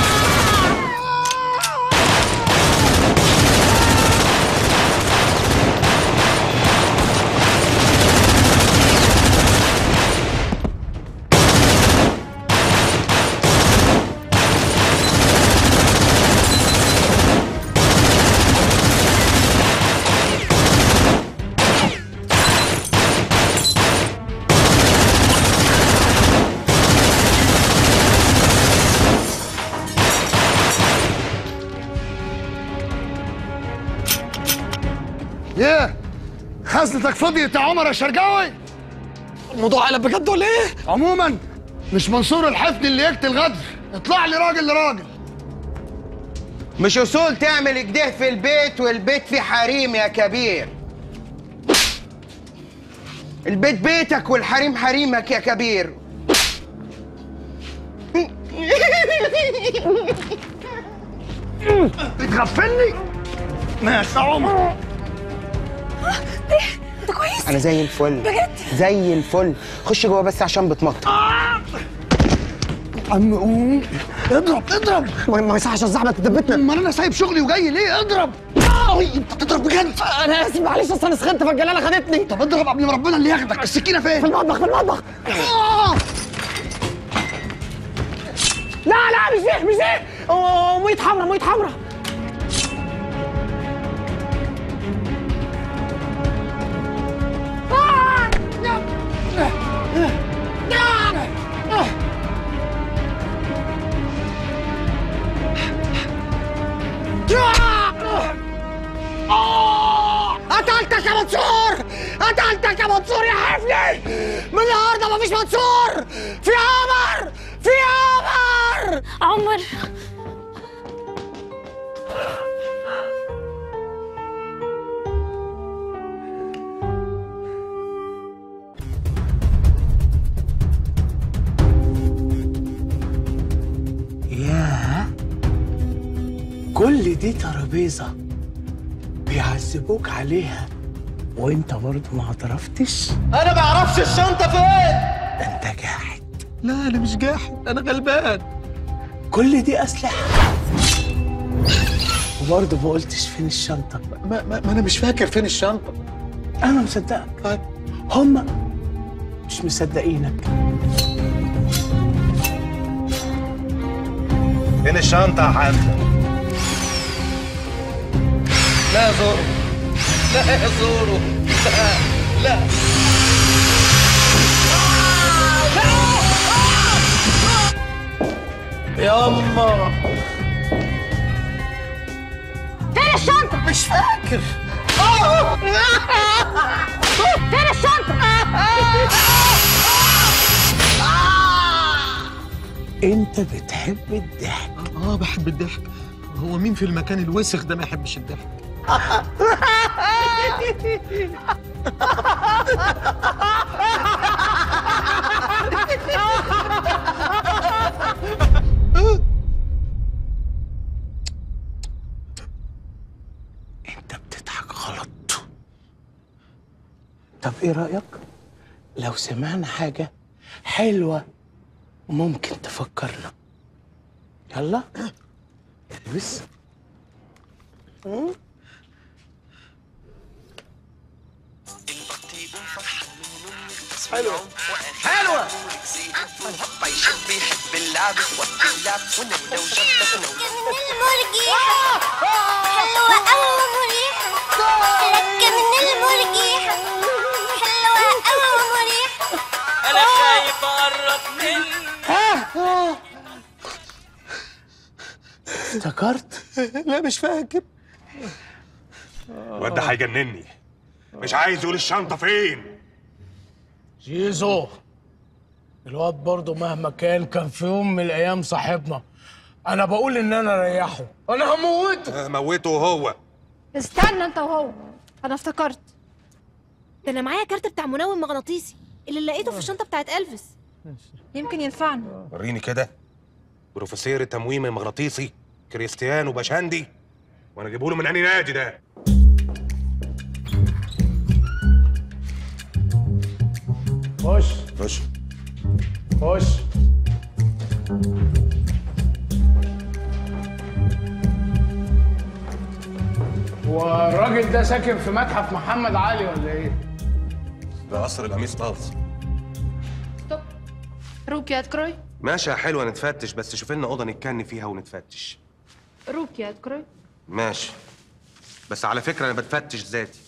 ايه خزنتك فضيت يا عمر يا شرقاوي الموضوع قلب بجد ولا ايه عموما مش منصور الحفني اللي يقتل غدر اطلع لي راجل لراجل مش اصول تعمل كده في البيت والبيت فيه حريم يا كبير البيت بيتك والحريم حريمك يا كبير بتغفلني ماشي يا عمر انت كويس انا زي الفل بجد؟ زي الفل خش جوه بس عشان بتمطر عم قوم اضرب اضرب ما ما يصحش الزحمه تدبتنا ما انا سايب شغلي وجاي ليه اضرب آه، انت تضرب بجد انا اسف معلش اصل انا سخنت فالجلاله خدتني طب اضرب قبل ما ربنا اللي ياخدك السكينه فين في المطبخ في المطبخ آه. لا لا مش ده مش ده أوه، ميت حمرا ميت حمرا قتلتك يا منصور قتلتك يا منصور يا حفني من النهارده مفيش منصور في عمر في عمر عمر ياه كل دي ترابيزة بيعذبوك عليها وانت برضه ما اعترفتش انا ما اعرفش الشنطه فين ده انت جاحد لا انا مش جاحد انا غلبان كل دي اسلحه وبرضه ما قلتش فين الشنطه ما, ما, ما انا مش فاكر فين الشنطه انا مصدقك هم مش مصدقينك فين الشنطة يا حمزة؟ لا يا زورو لا يا زورو لا لا ياما فين الشنطة؟ مش فاكر فين الشنطة؟ انت بتحب الضحك اه بحب الضحك هو مين في المكان الوسخ ده ما يحبش الضحك انت بتضحك غلط طب ايه رأيك لو سمعنا حاجة حلوة ممكن تفكرنا يلا البس حلوه حلوة يحب يحب اللعب وقت اللعب ونو لو شبك نو المرجيحة حلوة أوي مريحة لك من المرجيحة حلوة أوي مريحة أنا خايف أقرب منك افتكرت لا مش فاكر الواد ده هيجنني مش عايز يقول الشنطة فين زيزو الواد برضه مهما كان كان في يوم من الايام صاحبنا انا بقول ان انا اريحه انا هموته موته هو استنى انت وهو انا افتكرت ده انا معايا كارت بتاع منوم مغناطيسي اللي لقيته في الشنطه بتاعت الفيس يمكن ينفعنا وريني كده بروفيسور التمويم المغناطيسي كريستيانو باشاندي وانا اجيبه له من انهي نادي ده خش خش خش والراجل ده ساكن في متحف محمد علي ولا ايه؟ ده قصر القميص طاز روكي открой ماشي يا حلوه نتفتش بس شوف لنا اوضه نتكن فيها ونتفتش روكي открой ماشي بس على فكره انا بتفتش ذاتي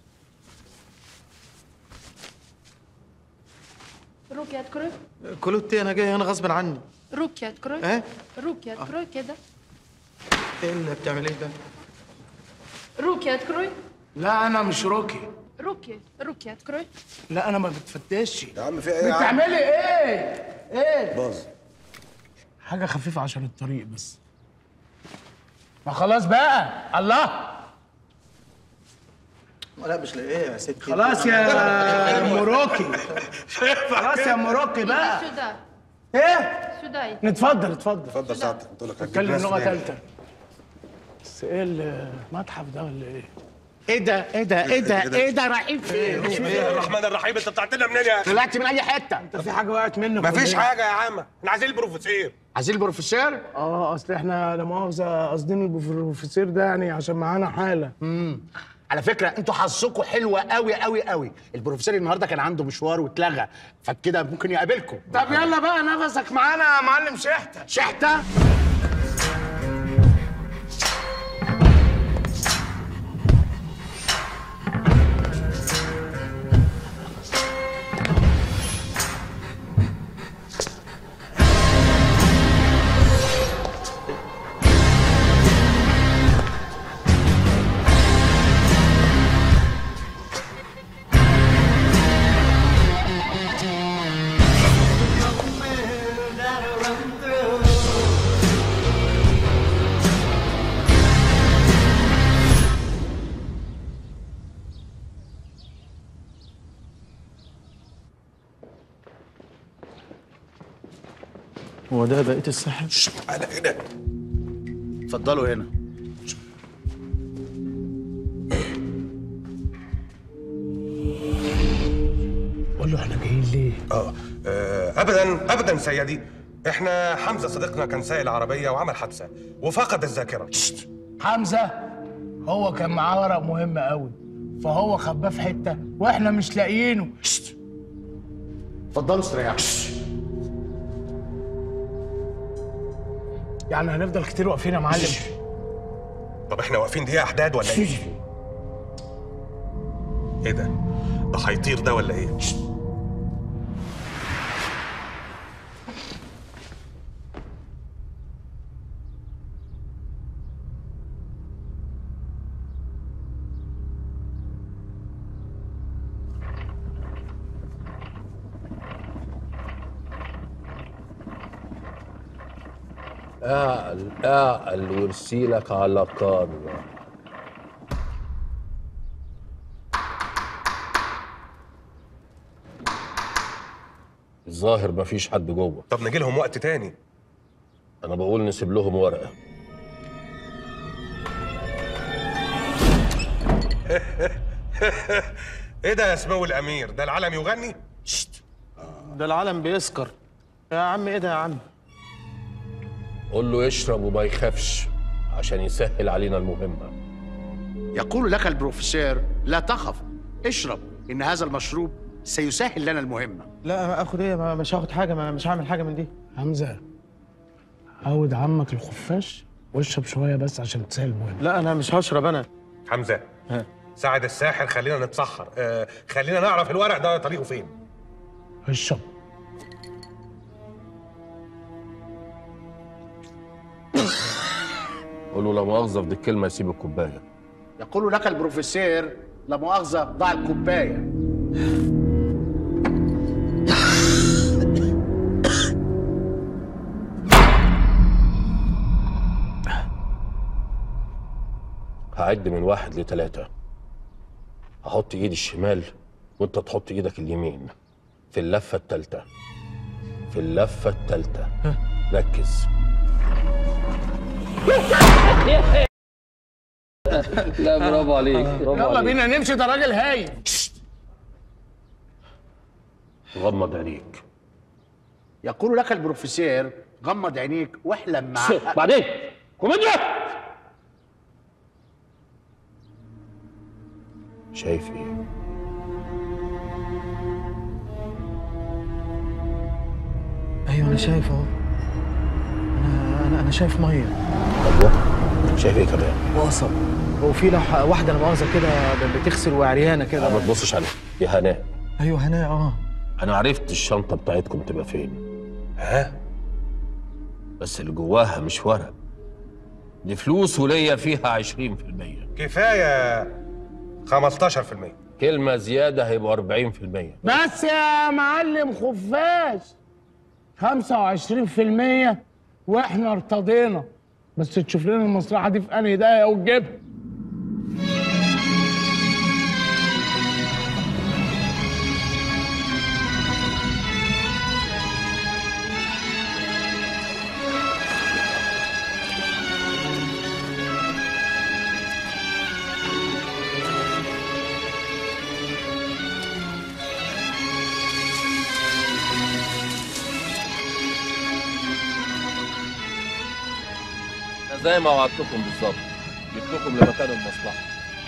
روكي открой كلوتي انا جاي هنا غصب عني روكي открой ايه روكي открой كده ايه اللي بتعمل ايه ده روكي открой لا انا مش روكي روكي روكي открой لا انا ما بتفتش يا عم في ايه يا عم؟ بتعملي ايه؟ ايه؟ باظ حاجة خفيفة عشان الطريق بس ما خلاص بقى الله لا مش لاقيه يا ستي خلاص يا مروكي خلاص يا مروكي بقى سودا ايه؟ سودا نتفضل اتفضل اتفضل سعادتك قلت لك هتجيب اتكلم ناس لغة منين؟ ثالثة بس ايه المتحف ده ولا ايه؟ ايه ده ايه ده ايه ده ايه ده رايحين فين؟ بسم الله الرحمن الرحيم انت طلعت لنا منين يا اخي؟ طلعت من اي حتة انت في حاجة وقعت منك مفيش ولا إيه؟ حاجه يا عم احنا عايزين البروفيسير عايزين البروفيسور؟ اه اصل احنا لا مؤاخذة قاصدين البروفيسور ده يعني عشان معانا حالة امم على فكرة انتوا حظكم حلوة قوي قوي قوي البروفيسور النهارده كان عنده مشوار واتلغى فكده ممكن يقابلكم طب يلا بقى نفسك معانا يا معلم شحتة شحتة هو ده بقيه الساحل انا هنا اتفضلوا هنا قول له احنا جايين ليه؟ اه آه، ابدا ابدا سيدي احنا حمزه صديقنا كان سايق العربيه وعمل حادثه وفقد الذاكره حمزة هو كان معاه ورق مهم قوي فهو خباه في حتة واحنا مش لاقيينه اتفضلوا استريحوا يعني هنفضل كتير واقفين يا معلم طب احنا واقفين دقيقه احداد ولا ايه؟ ايه ده؟ ده هيطير ده ولا ايه؟ اعقل اعقل وارسيلك على قارة الظاهر مفيش حد جوه طب نجي لهم وقت تاني انا بقول نسيب لهم ورقه ايه ده يا سمو الامير؟ ده العلم يغني؟ ده العالم بيسكر يا عم ايه ده يا عم قول له يشرب وما يخافش عشان يسهل علينا المهمه يقول لك البروفيسور لا تخف اشرب ان هذا المشروب سيسهل لنا المهمه لا ما اخد ايه ما مش هاخد حاجه ما مش هعمل حاجه من دي حمزة عود عمك الخفاش واشرب شوية بس عشان تسهل المهم لا انا مش هشرب انا حمزه ساعد الساحر خلينا نتسحر آه خلينا نعرف الورق ده طريقه فين اشرب قول له لا مؤاخذه في دي الكلمه يسيب الكوبايه يقول لك البروفيسور لا مؤاخذه ضع الكوبايه هعد من واحد لتلاتة هحط ايدي الشمال وانت تحط ايدك اليمين في اللفة التالتة في اللفة التالتة ركز لا برافو عليك برافو يلا عليك بينا نمشي ده راجل هايل غمض عينيك يقول لك البروفيسور غمض عينيك واحلم مع بعدين كوميديا شايف ايه؟ ايوه انا شايف اهو انا انا انا شايف ميه ايوه شايف ايه كمان؟ وقصب هو في لوحه واحده انا مؤاخذه كده ب- بتغسل وعريانه كده ما تبصش عليها يا هناء ايوه هنا اه انا عرفت الشنطه بتاعتكم تبقى فين ها بس اللي جواها مش ورق دي فلوس وليا فيها 20% كفايه 15% كلمه زياده هيبقوا 40% بس يا معلم خفاش 25% واحنا ارتضينا بس تشوف لنا المصلحه دي في انهي دقيقه وتجيبها أنا زي ما وعدتكم بالظبط جبتكم لمكان المصلحه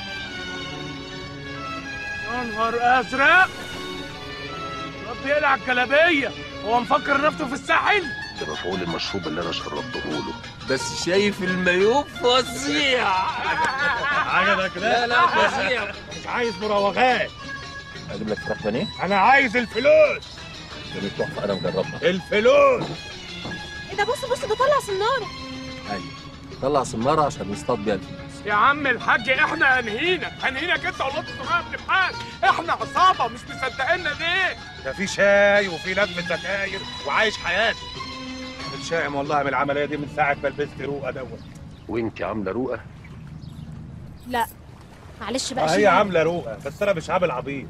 يا نهار ازرق رد يقلع الجلابيه هو مفكر نفسه في الساحل ده مفعول المشروب اللي انا شربته له بس شايف المايوه فظيع عجبك لا لا فظيع مش عايز مراوغات اجيب لك فراخ بانيه انا عايز الفلوس جميل تحفه انا مجربها الفلوس ايه ده بص بص ده طلع سناره ايوه طلع سماره عشان يصطاد بيها الفلوس يا عم الحاج احنا انهينا انهينك انت والله الصغير اللي معاك احنا عصابه مش مصدقيننا ليه ده في شاي وفي لم سجاير وعايش حياتي متشائم والله من العمليه دي من ساعه ما لبست روقه دوت وانت عامله روقه لا معلش بقى هي شيل عامله روقه بس انا مش عامل عبيط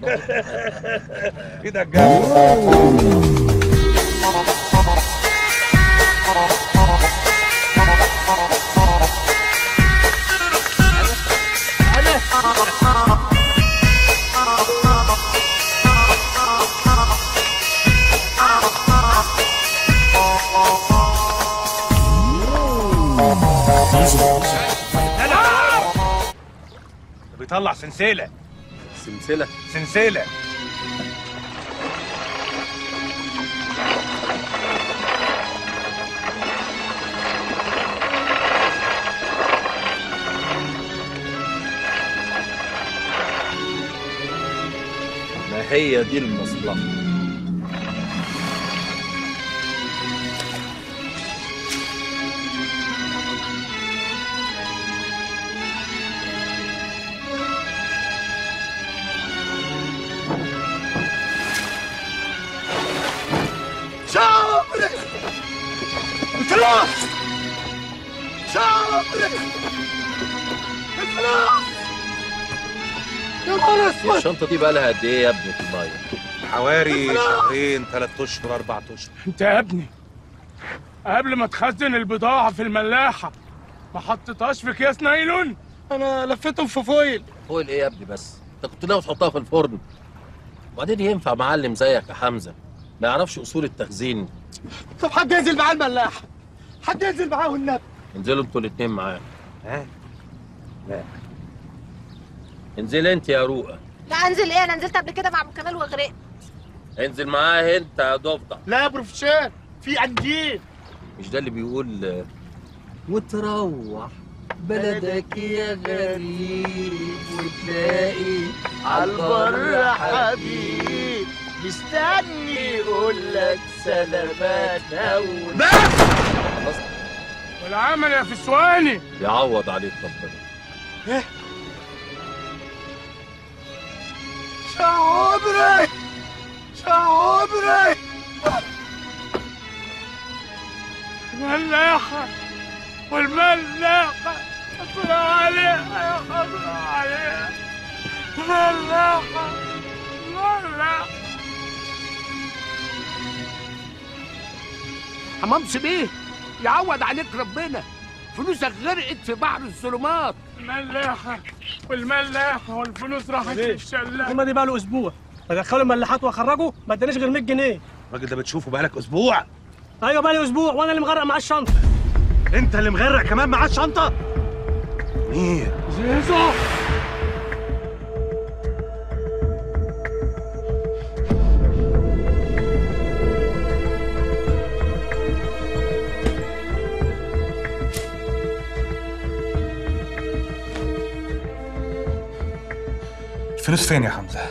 ايه ده الجو بيطلع سلسله سلسله سلسله ما هي دي المصلحه صبري الفلوس صبري الفلوس يا نهار اسود الشنطه دي بقى لها قد ايه يا ابني في الميه حوالي شهرين ثلاث اشهر اربع اشهر انت يا ابني قبل ما تخزن البضاعه في الملاحه ما حطيتهاش في اكياس نايلون انا لفيتهم في فويل فوق ايه يا ابني بس انت كنت ناوي تحطها في الفرن وبعدين ينفع معلم زيك يا حمزه ما يعرفش اصول التخزين طب حد ينزل معاه الملاحه حد ينزل معاه والنبي انزلوا انتوا الاتنين معاه ها لا انزل انت يا روقه لا انزل ايه انا نزلت قبل كده مع ابو كمال وغرقت انزل معاه انت يا ضفدع لا يا بروفيسور في قنديل مش ده اللي بيقول آه، وتروح بلدك يا غريب وتلاقي عالبر حبيب مستني يقول لك سلامات اول خلاص والعمل يا فسواني يعوض عليك ربنا شعبري شعبري ملاحه والملاحه اطلع عليها يا اطلع عليها ملاحه ملاحه حمام سبيه يعوض عليك ربنا فلوسك غرقت في بحر الظلمات الملاحة والملاحة والفلوس راحت في الشلة هما دي بقى له اسبوع بدخله الملاحات واخرجه ما ادانيش غير 100 جنيه الراجل ده بتشوفه بقالك اسبوع ايوه بقى لي اسبوع وانا اللي مغرق معاه الشنطه انت اللي مغرق كمان معاه الشنطه منير زيزو الفلوس فين يا حمزه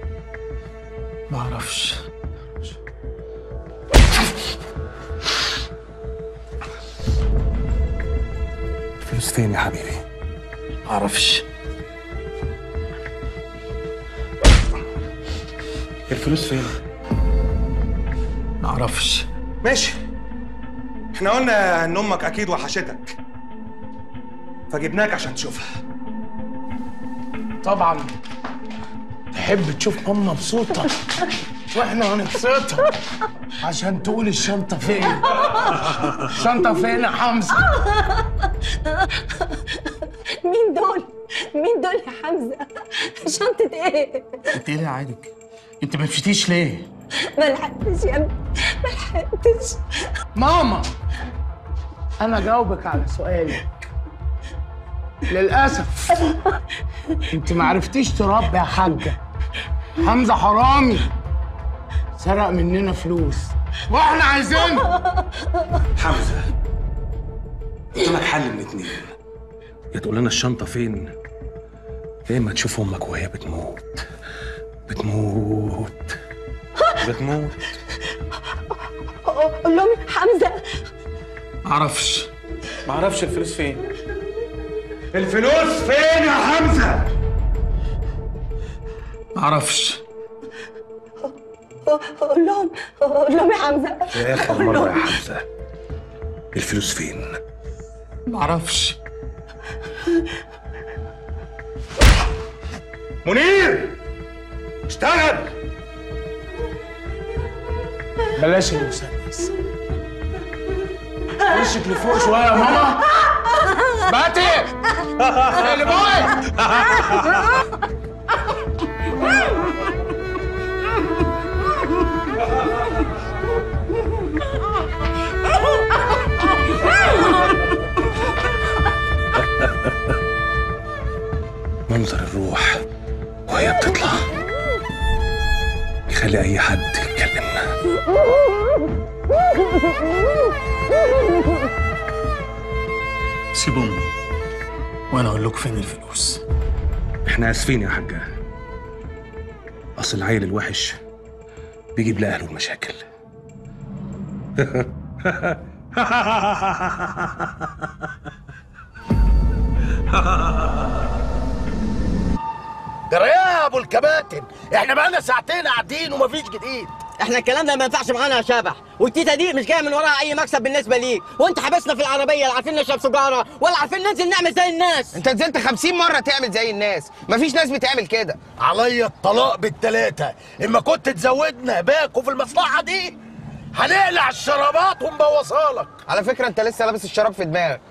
معرفش الفلوس فين يا حبيبي معرفش الفلوس فين معرفش ماشي احنا قلنا ان امك اكيد وحشتك فجبناك عشان تشوفها طبعا تحب تشوف ماما مبسوطة واحنا هنبسطها عشان تقول الشنطة فين الشنطة فين يا حمزة مين دول؟ مين دول يا حمزة؟ شنطة ايه؟ انت ايه اللي عادك انت ما مشيتيش ليه ما لحقتش يا ابني ما لحقتش ماما انا جاوبك على سؤالك للاسف انت ما عرفتيش تربي يا حاجه حمزه حرامي سرق مننا فلوس واحنا عايزين حمزه قلت لك حل من اتنين يا تقول لنا الشنطه فين يا اما تشوف امك وهي بتموت بتموت بتموت قول لهم حمزة معرفش معرفش الفلوس فين الفلوس فين يا حمزه معرفش قول لهم قول لهم يا حمزة يا اخر مره يا حمزه الفلوس فين معرفش منير اشتغل بلاش المسدس وشك لفوق شويه يا ماما باتي اللي بوي منظر الروح وهي بتطلع يخلي اي حد يكلمنا سيبوا امي وانا اقول لكم فين الفلوس احنا اسفين يا حاجه اصل العيل الوحش بيجيب لاهله المشاكل جرى يا ابو الكباتن احنا بقالنا ساعتين قاعدين ومفيش جديد احنا الكلام ده ما ينفعش معانا يا شبح والتيتا دي مش جايه من وراها اي مكسب بالنسبه ليك وانت حبسنا في العربيه لا عارفين نشرب سيجاره ولا عارفين ننزل نعمل زي الناس انت نزلت خمسين مرة تعمل زي الناس مفيش ناس بتعمل كده عليا الطلاق بالتلاتة اما كنت تزودنا باكو في المصلحة دي هنقلع الشرابات ونبوظها لك على فكرة انت لسه لابس الشراب في دماغك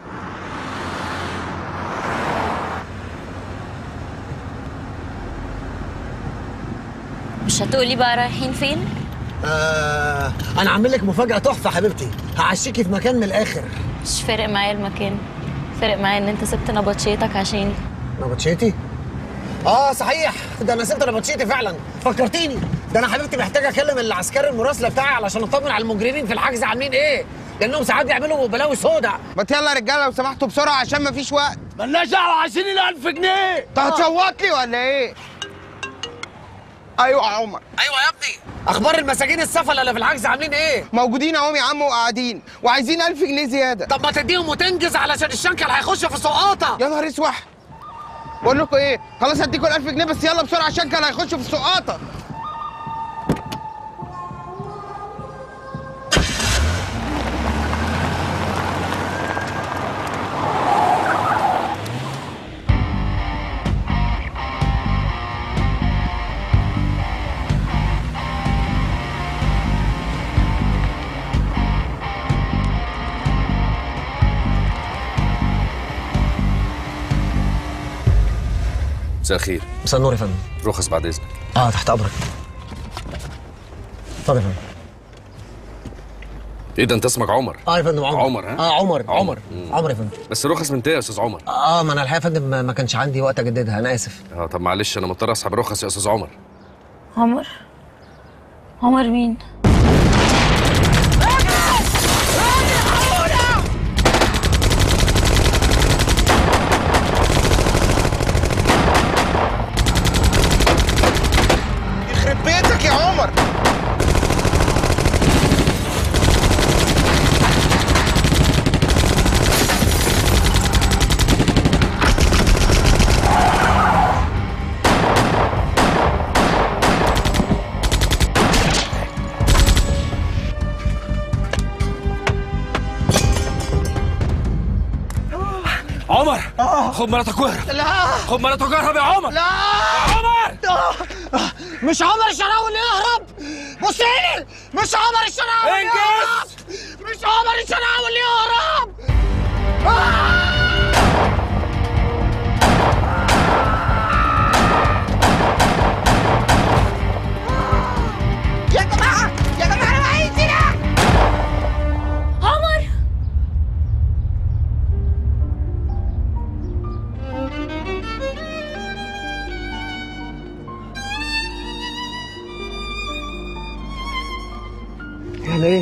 مش هتقولي بقى رايحين فين؟ آه انا عامل لك مفاجاه تحفه حبيبتي هعشيكي في مكان من الاخر مش فارق معايا المكان فارق معايا ان انت سبت نبطشيتك عشاني نبطشيتي اه صحيح ده انا سبت نبطشيتي فعلا فكرتيني ده انا حبيبتي محتاج اكلم العسكري المراسله بتاعي علشان اطمن على المجرمين في الحجز عاملين ايه لانهم ساعات بيعملوا بلاوي سودا ما يلا يا رجالة لو سمحتوا بسرعة عشان مفيش وقت مالناش دعوة عايزين ال 1000 جنيه انت هتصوت لي ولا ايه؟ ايوه يا عمر ايوه يا ابني اخبار المساجين السفله اللي في الحجز عاملين ايه موجودين اهو يا عم وقاعدين وعايزين 1000 جنيه زيادة طب ما تديهم وتنجز علشان الشنكل هيخش في سقاطه يا نهار اسوح بقول لكم ايه خلاص هديكم ال 1000 جنيه بس يلا بسرعة عشان كان هيخش في السقاطة مساء الخير مساء النور يا فندم رخص بعد اذنك اه تحت امرك اتفضل يا فندم ايه ده انت اسمك عمر اه يا فندم عمر عمر ها اه عمر عمر مم. عمر يا فندم بس رخص من يا استاذ عمر اه ما انا الحقيقه يا فندم ما- ما كانش عندي وقت اجددها انا اسف اه طب معلش انا مضطر اسحب الرخص يا استاذ عمر عمر عمر مين؟ يخرب بيتك يا عمر عمر خد مراتك واهرب لا خد مراتك واهرب يا عمر لا عمر مش عمر الشراوي اللي يهرب بص لي مش عمر الشراوي اللي انجز! يهرب مش عمر الشراوي اللي يهرب يا جماعة يا جماعة أنا معايا سلاح عمر يعني ايه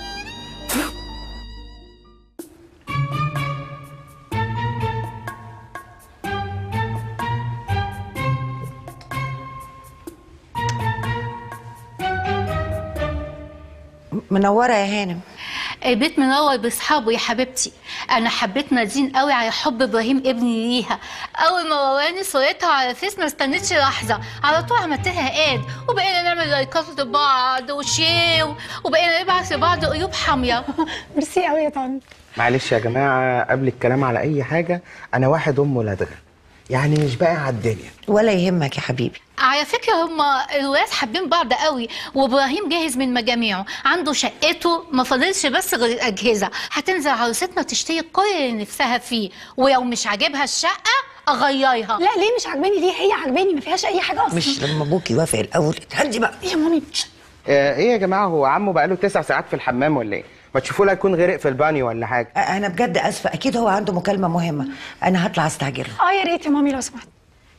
منورة يا هانم البيت منور باصحابه يا حبيبتي انا حبيت نادين قوي على حب ابراهيم ابني ليها اول ما وراني صورتها على فيس ما استنيتش لحظه على طول عملت لها اد وبقينا نعمل لايكات لبعض وشير وبقينا نبعت لبعض قلوب حاميه ميرسي قوي يا طنط معلش يا جماعه قبل الكلام على اي حاجه انا واحد ام لدغه يعني مش باقي على الدنيا ولا يهمك يا حبيبي على فكرة هما الولاد حابين بعض قوي وابراهيم جاهز من مجاميعه عنده شقته ما فاضلش بس غير الاجهزه هتنزل عروستنا تشتري كل اللي نفسها فيه ولو مش عاجبها الشقه اغيرها لا ليه مش عاجباني ليه هي عاجباني ما فيهاش اي حاجه اصلا مش لما ابوك يوافق الاول اتهدي بقى يا مامي آه، ايه يا جماعه هو عمه بقاله تسع ساعات في الحمام ولا ايه ما تشوفوا له يكون غرق في البانيو ولا حاجه انا بجد اسفه اكيد هو عنده مكالمه مهمه انا هطلع استعجله اه يا ريت يا مامي لو سمحت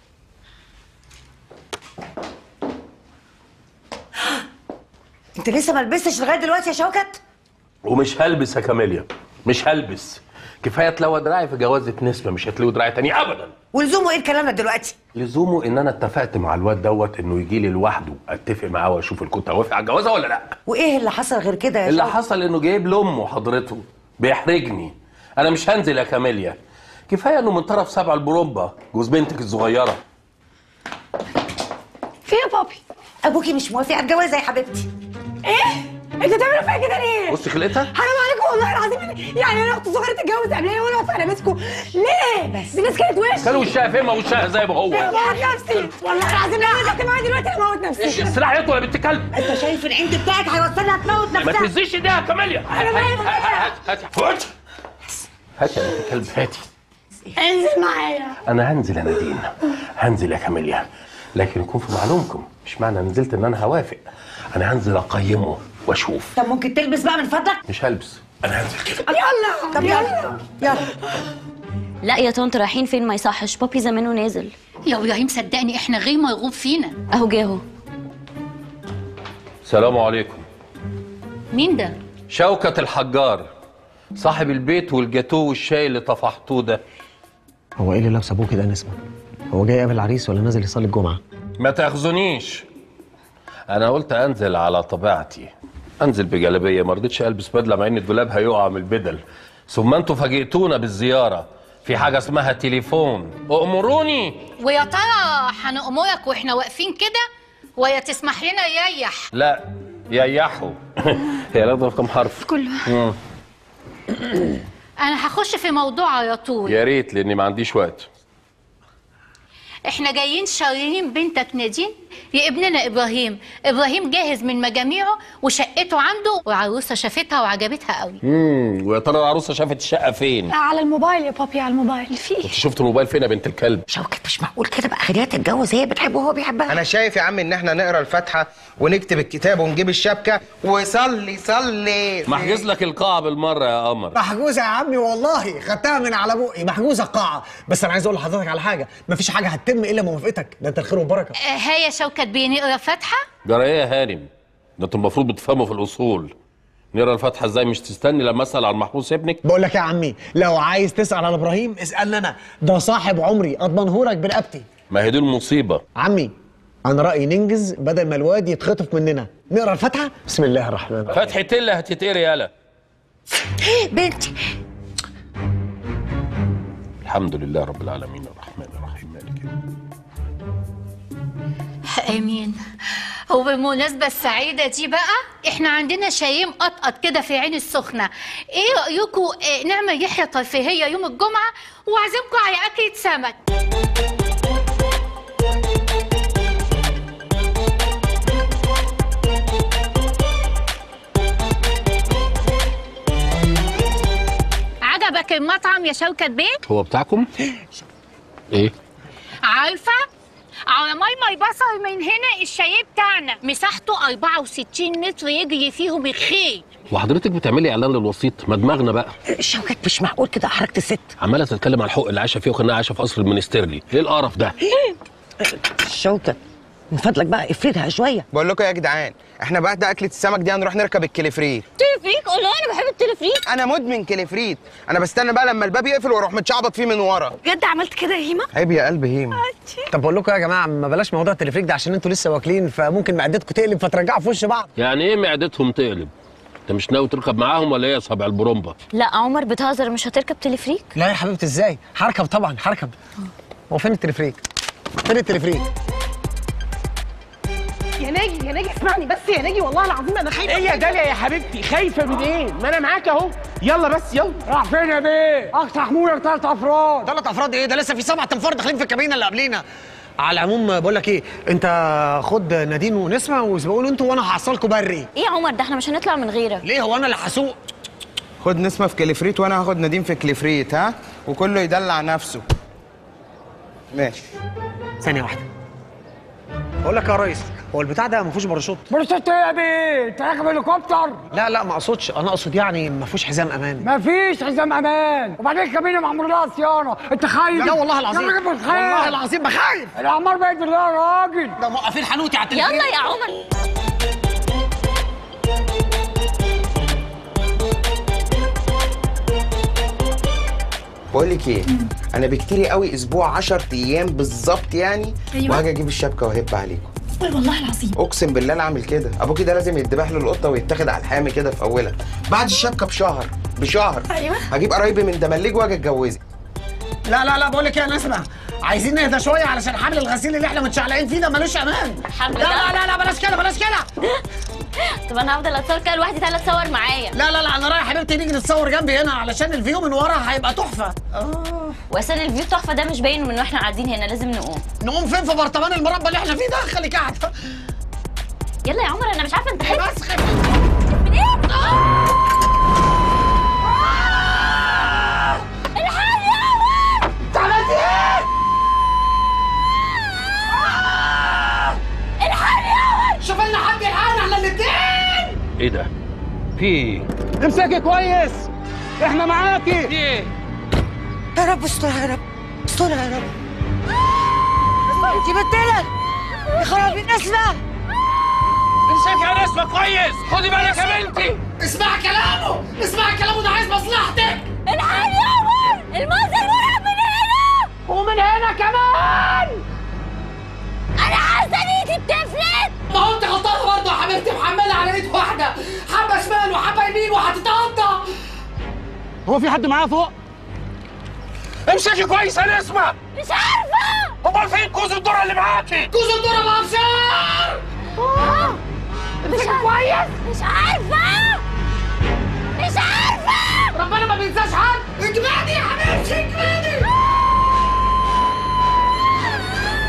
انت لسه ما لبستش لغايه دلوقتي يا شوكت ومش هلبس يا كاميليا مش هلبس كفايه تلوى دراعي في جوازة نسبة مش هتلوي دراعي تاني ابدا ولزومه ايه الكلام ده دلوقتي لزومه ان انا اتفقت مع الواد دوت انه يجي لي لوحده اتفق معاه واشوف ان كنت هوافق على الجوازه ولا لا وايه اللي حصل غير كده يا اللي شوكت حصل انه جايب لامه حضرته بيحرجني انا مش هنزل يا كاميليا كفايه انه من طرف سبع البرومبا جوز بنتك الصغيره في يا بابي ابوكي مش موافق على الجوازه يا حبيبتي ايه انتوا بتعملوا فيا كده ليه بصي خلقتها حرام عليكم والله العظيم يعني انا اختي صغيره تتجوز قبلها وانا واقفه على بسكم ليه بس الناس كانت وش كان وشها فين ما وشها زي ما هو موت نفسي والله العظيم لو نزلت معايا دلوقتي انا موت ايش نفسي السلاح يطول يا بنت كلب انت شايف العند بتاعك هيوصلها تموت ما نفسها تهزيش ايديها يا كاميليا أنا مالي هات هات هات هات هات يا بنت كلب هاتي انزل معايا انا هنزل يا نادين هنزل يا كاميليا لكن يكون في معلومكم مش معنى نزلت ان انا هوافق انا هنزل اقيمه واشوف طب ممكن تلبس بقى من فضلك مش هلبس انا هنزل كده يلا طب يلا يلا لا يا طنط رايحين فين ما يصحش بابي زمانه نازل يا ابراهيم صدقني احنا غير مرغوب فينا اهو جه اهو السلام عليكم مين ده شوكة الحجار صاحب البيت والجاتو والشاي اللي طفحتوه ده هو ايه اللي لابس ابوه كده يا نسمه هو جاي يقابل العريس ولا نازل يصلي الجمعه ما تاخذونيش انا قلت انزل على طبيعتي انزل بجلابيه ما رضيتش البس بدله مع ان الدولاب هيقع من البدل ثم انتوا فاجئتونا بالزياره في حاجه اسمها تليفون امروني ويا ترى هنأمرك واحنا واقفين كده ويا تسمح لنا يريح لا ييحوا هي لازم كم حرف كله مم. انا هخش في موضوع على طول يا ريت لاني ما عنديش وقت احنا جايين شاريين بنتك نادين يا ابننا ابراهيم ابراهيم جاهز من مجاميعه وشقته عنده وعروسه شافتها وعجبتها قوي امم ويا ترى العروسه شافت الشقه فين؟ على الموبايل يا بابي على الموبايل في انت شفت الموبايل فين يا بنت الكلب؟ شوكت مش معقول كده بقى خليها تتجوز هي بتحبه وهو بيحبها انا شايف يا عم ان احنا نقرا الفاتحه ونكتب الكتاب ونجيب الشبكه وصلي صلي محجز لك القاعه بالمره يا قمر محجوزه يا عمي والله خدتها من على بقي محجوزه القاعه بس انا عايز اقول لحضرتك على حاجه مفيش حاجه هتتم الا بموافقتك ده انت الخير والبركه آه، ها يا شوكت بيه نقرا فاتحه جرى ايه يا هانم؟ ده انتوا المفروض بتفهموا في الاصول نقرا الفاتحه ازاي مش تستني لما اسال عن محبوس ابنك بقول لك يا عمي لو عايز تسال على ابراهيم اسالني انا ده صاحب عمري اضمنهولك برقبتي ما هي دي المصيبه عمي انا رايي ننجز بدل ما الواد يتخطف مننا نقرا الفاتحه بسم الله الرحمن الرحيم فتحة اللي هتتقري يالا بنتي الحمد لله رب العالمين الرحمن الرحيم مالك يوم امين وبالمناسبة السعيدة دي بقى احنا عندنا شايم قطقط كده في عين السخنة ايه رأيكم اه نعمل رحلة ترفيهية يوم الجمعة واعزمكم على أكلة سمك عجبك المطعم يا شوكت بيه؟ هو بتاعكم؟ ايه؟ عارفة؟ على ماي ماي بصر من هنا الشاي بتاعنا مساحته 64 متر يجري فيهم الخيل وحضرتك بتعملي اعلان للوسيط ما دماغنا بقى شوكت مش معقول كده حركة الست عماله تتكلم على الحق اللي عايشه فيه وكانها عايشه في قصر المنسترلي ايه القرف ده شوكت من فضلك بقى افردها شوية بقول لكم يا جدعان احنا بعد اكله السمك دي هنروح نركب الكليفريت تلفريك والله انا بحب التلفريك انا مدمن كليفريت انا بستنى بقى لما الباب يقفل واروح متشعبط فيه من ورا بجد عملت كده يا هيما عيب يا قلب هيم طب بقول لكم يا جماعه ما بلاش موضوع التلفريك ده عشان انتوا لسه واكلين فممكن معدتكم تقلب فترجعوا في وش بعض يعني ايه معدتهم تقلب انت مش ناوي تركب معاهم ولا ايه يا صابع البرومبا لا عمر بتهزر مش هتركب تلفريك لا يا حبيبتي ازاي هركب طبعا هركب هو فين التلفريك فين التلفريك يا ناجي يا ناجي اسمعني بس يا ناجي والله العظيم انا خايفه ايه يا داليا يا حبيبتي خايفه من ايه ما انا معاك اهو يلا بس يلا راح فين يا بيه اقصى حمولك ثلاث افراد ثلاث افراد ايه ده لسه في سبعة انفار داخلين في الكابينه اللي قبلينا على العموم بقول لك ايه انت خد نادين ونسمه واسبقوا له انتوا وانا هحصلكم بري ايه يا عمر ده احنا مش هنطلع من غيرك ليه هو انا اللي هسوق خد نسمه في كليفريت وانا هاخد نديم في كليفريت ها وكله يدلع نفسه ماشي ثانيه واحده بقول لك يا ريس هو البتاع ده ما فيهوش باراشوت باراشوت ايه يا بيه انت راكب هليكوبتر لا لا ما اقصدش انا اقصد يعني ما فيهوش حزام امان مفيش حزام امان وبعدين الكابينه معمول لها صيانه انت خايف لا والله العظيم يا راجل بخايف والله العظيم بخايف الاعمار بقت بالله يا راجل ده موقفين حنوتي على التليفون يلا يا عمر بقول لك ايه انا بكتير قوي اسبوع 10 ايام بالظبط يعني أيوة. وهاجي اجيب الشبكه واهب عليكم والله العظيم اقسم بالله انا اعمل كده ابوكي ده لازم يتذبح له القطه ويتاخد على الحامي كده في اولها بعد الشبكه بشهر بشهر ايوه هجيب قرايبي من دملج واجي اتجوزك لا لا لا بقول لك ايه يا نسمه عايزين نهدى شويه علشان حبل الغسيل اللي احنا متشعلقين فيه ده ملوش امان حبل لا ده؟ لا لا لا بلاش كده بلاش كده طب انا هفضل اتصور كده لوحدي تعالى اتصور معايا لا لا لا انا رايح حبيبتي نيجي نتصور جنبي هنا علشان الفيو من ورا هيبقى تحفه واساسا الفيو تحفه ده مش باين من واحنا قاعدين هنا لازم نقوم نقوم فين في برطمان المربى اللي احنا فيه ده خليك قاعده يلا يا عمر انا مش عارفه انت خايف بس خايف من ايه الحقني يا عمر انت عملت ايه؟ الحقني يا عمر شوف لنا حد يلحقنا احنا الاثنين ايه ده في ايه امسكي كويس احنا معاكي ايه يا رب استرها يا رب استرها يا رب انت بتلك يا خرابي نسمة امسكي يا نسمه كويس خدي بالك يا بنتي اسمع كلامه اسمع كلامه ده عايز مصلحتك الحقني يا عمر المنظر مرعب من هنا ومن هنا كمان انا حاسه ان ايدي بتفلت ما هو انت غلطانه برضه يا حبيبتي محمله على ايد واحده حبه شمال وحبه يمين وهتتقطع هو في حد معاه فوق امسكي كويس يا نسمه مش عارفه امال فين كوز الذره اللي معاكي كوز الذره بابشر مش كويس مش عارفه مش عارفه ربنا ما بينساش حد اجمدي يا حبيبتي اجمدي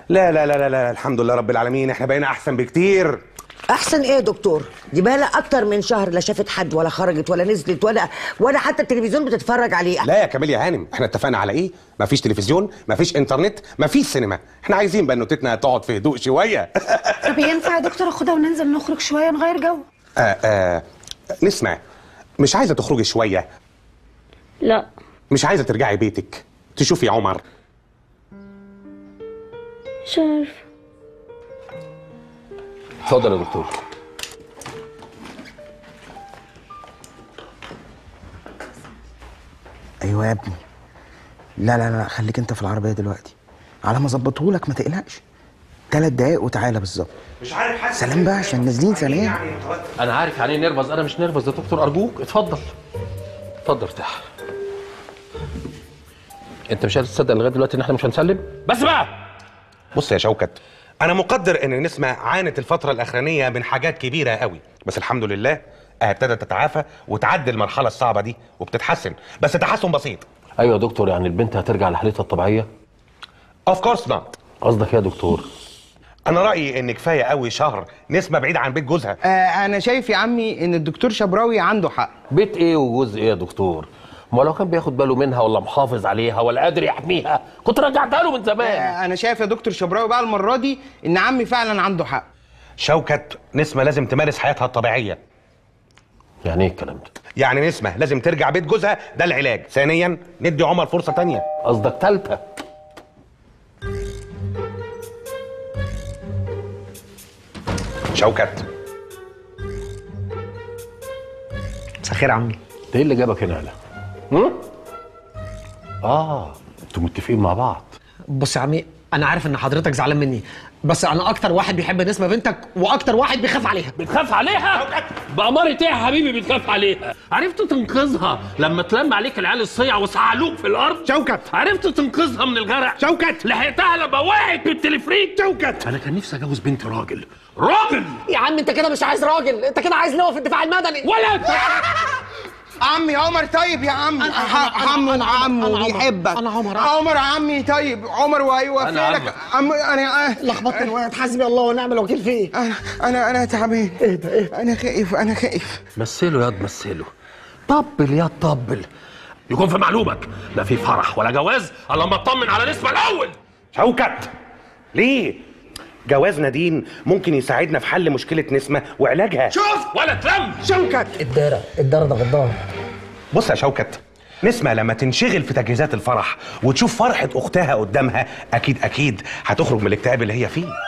لا لا لا لا لا الحمد لله رب العالمين احنا بقينا احسن بكتير احسن ايه يا دكتور دي بقى لها اكتر من شهر لا شافت حد ولا خرجت ولا نزلت ولا ولا حتى التلفزيون بتتفرج عليه لا يا كمال يا هانم احنا اتفقنا على ايه مفيش تلفزيون مفيش انترنت مفيش سينما احنا عايزين بنوتتنا تقعد في هدوء شويه طب ينفع يا دكتور اخدها وننزل نخرج شويه نغير جو آه آه نسمع مش عايزه تخرجي شويه لا مش عايزه ترجعي بيتك تشوفي عمر مش عارفه اتفضل يا دكتور ايوه يا ابني لا لا لا خليك انت في العربيه دلوقتي على ما اظبطهولك ما تقلقش ثلاث دقايق وتعالى بالظبط مش عارف حاسس سلام بقى عشان نازلين ثانيه انا عارف يعني ايه نرفز انا مش نرفز يا دكتور ارجوك اتفضل اتفضل ارتاح انت مش قادر تصدق لغايه دلوقتي ان احنا مش هنسلم بس بقى بص يا شوكت انا مقدر ان نسمة عانت الفتره الاخرانيه من حاجات كبيره قوي بس الحمد لله آه، ابتدت تتعافى وتعدي المرحله الصعبه دي وبتتحسن بس تحسن بسيط ايوه يا دكتور يعني البنت هترجع لحالتها الطبيعيه اوف كورس نوت قصدك إيه يا دكتور انا رايي ان كفايه قوي شهر نسمة بعيد عن بيت جوزها آه انا شايف يا عمي ان الدكتور شبراوي عنده حق بيت ايه وجوز ايه يا دكتور ما لو كان بياخد باله منها ولا محافظ عليها ولا قادر يحميها كنت رجعتها له من زمان آه انا شايف يا دكتور شبراوي بقى المره دي ان عمي فعلا عنده حق شوكت نسمة لازم تمارس حياتها الطبيعيه يعني ايه الكلام ده يعني نسمة لازم ترجع بيت جوزها ده العلاج ثانيا ندي عمر فرصه تانية قصدك تالتة شوكت مساء الخير يا عمي ده ايه اللي جابك هنا هلا هم؟ اه انتوا متفقين مع بعض بص يا عمي انا عارف ان حضرتك زعلان مني بس انا اكتر واحد بيحب نسمه بنتك واكتر واحد بيخاف عليها بتخاف عليها بأمارة ايه يا حبيبي بتخاف عليها عرفت تنقذها لما تلم عليك العيال الصيع وسعلوك في الارض شوكت عرفت تنقذها من الغرق شوكت لحقتها لما وقعت بالتلفريك شوكت انا كان نفسي اتجوز بنت راجل راجل يا عم انت كده مش عايز راجل انت كده عايز لواء في الدفاع المدني ولا عمي عمر طيب يا عم عمو عمو بيحبك انا عمر عمر عمي طيب عمر وهيوفي أنا لك عم انا لخبطت الولد حسبي الله ونعم الوكيل فيه انا انا انا تعبان ايه ده ايه انا خايف انا خايف مثله ياض مثله طبل يا طبل يكون في معلومك لا في فرح ولا جواز الا لما اطمن على نسمه الاول شوكت ليه جواز نادين ممكن يساعدنا في حل مشكله نسمة وعلاجها شوف ولا تلم شوكت الدارة الدارة ده غدار بص يا شوكت نسمة لما تنشغل في تجهيزات الفرح وتشوف فرحة أختها قدامها أكيد أكيد هتخرج من الاكتئاب اللي هي فيه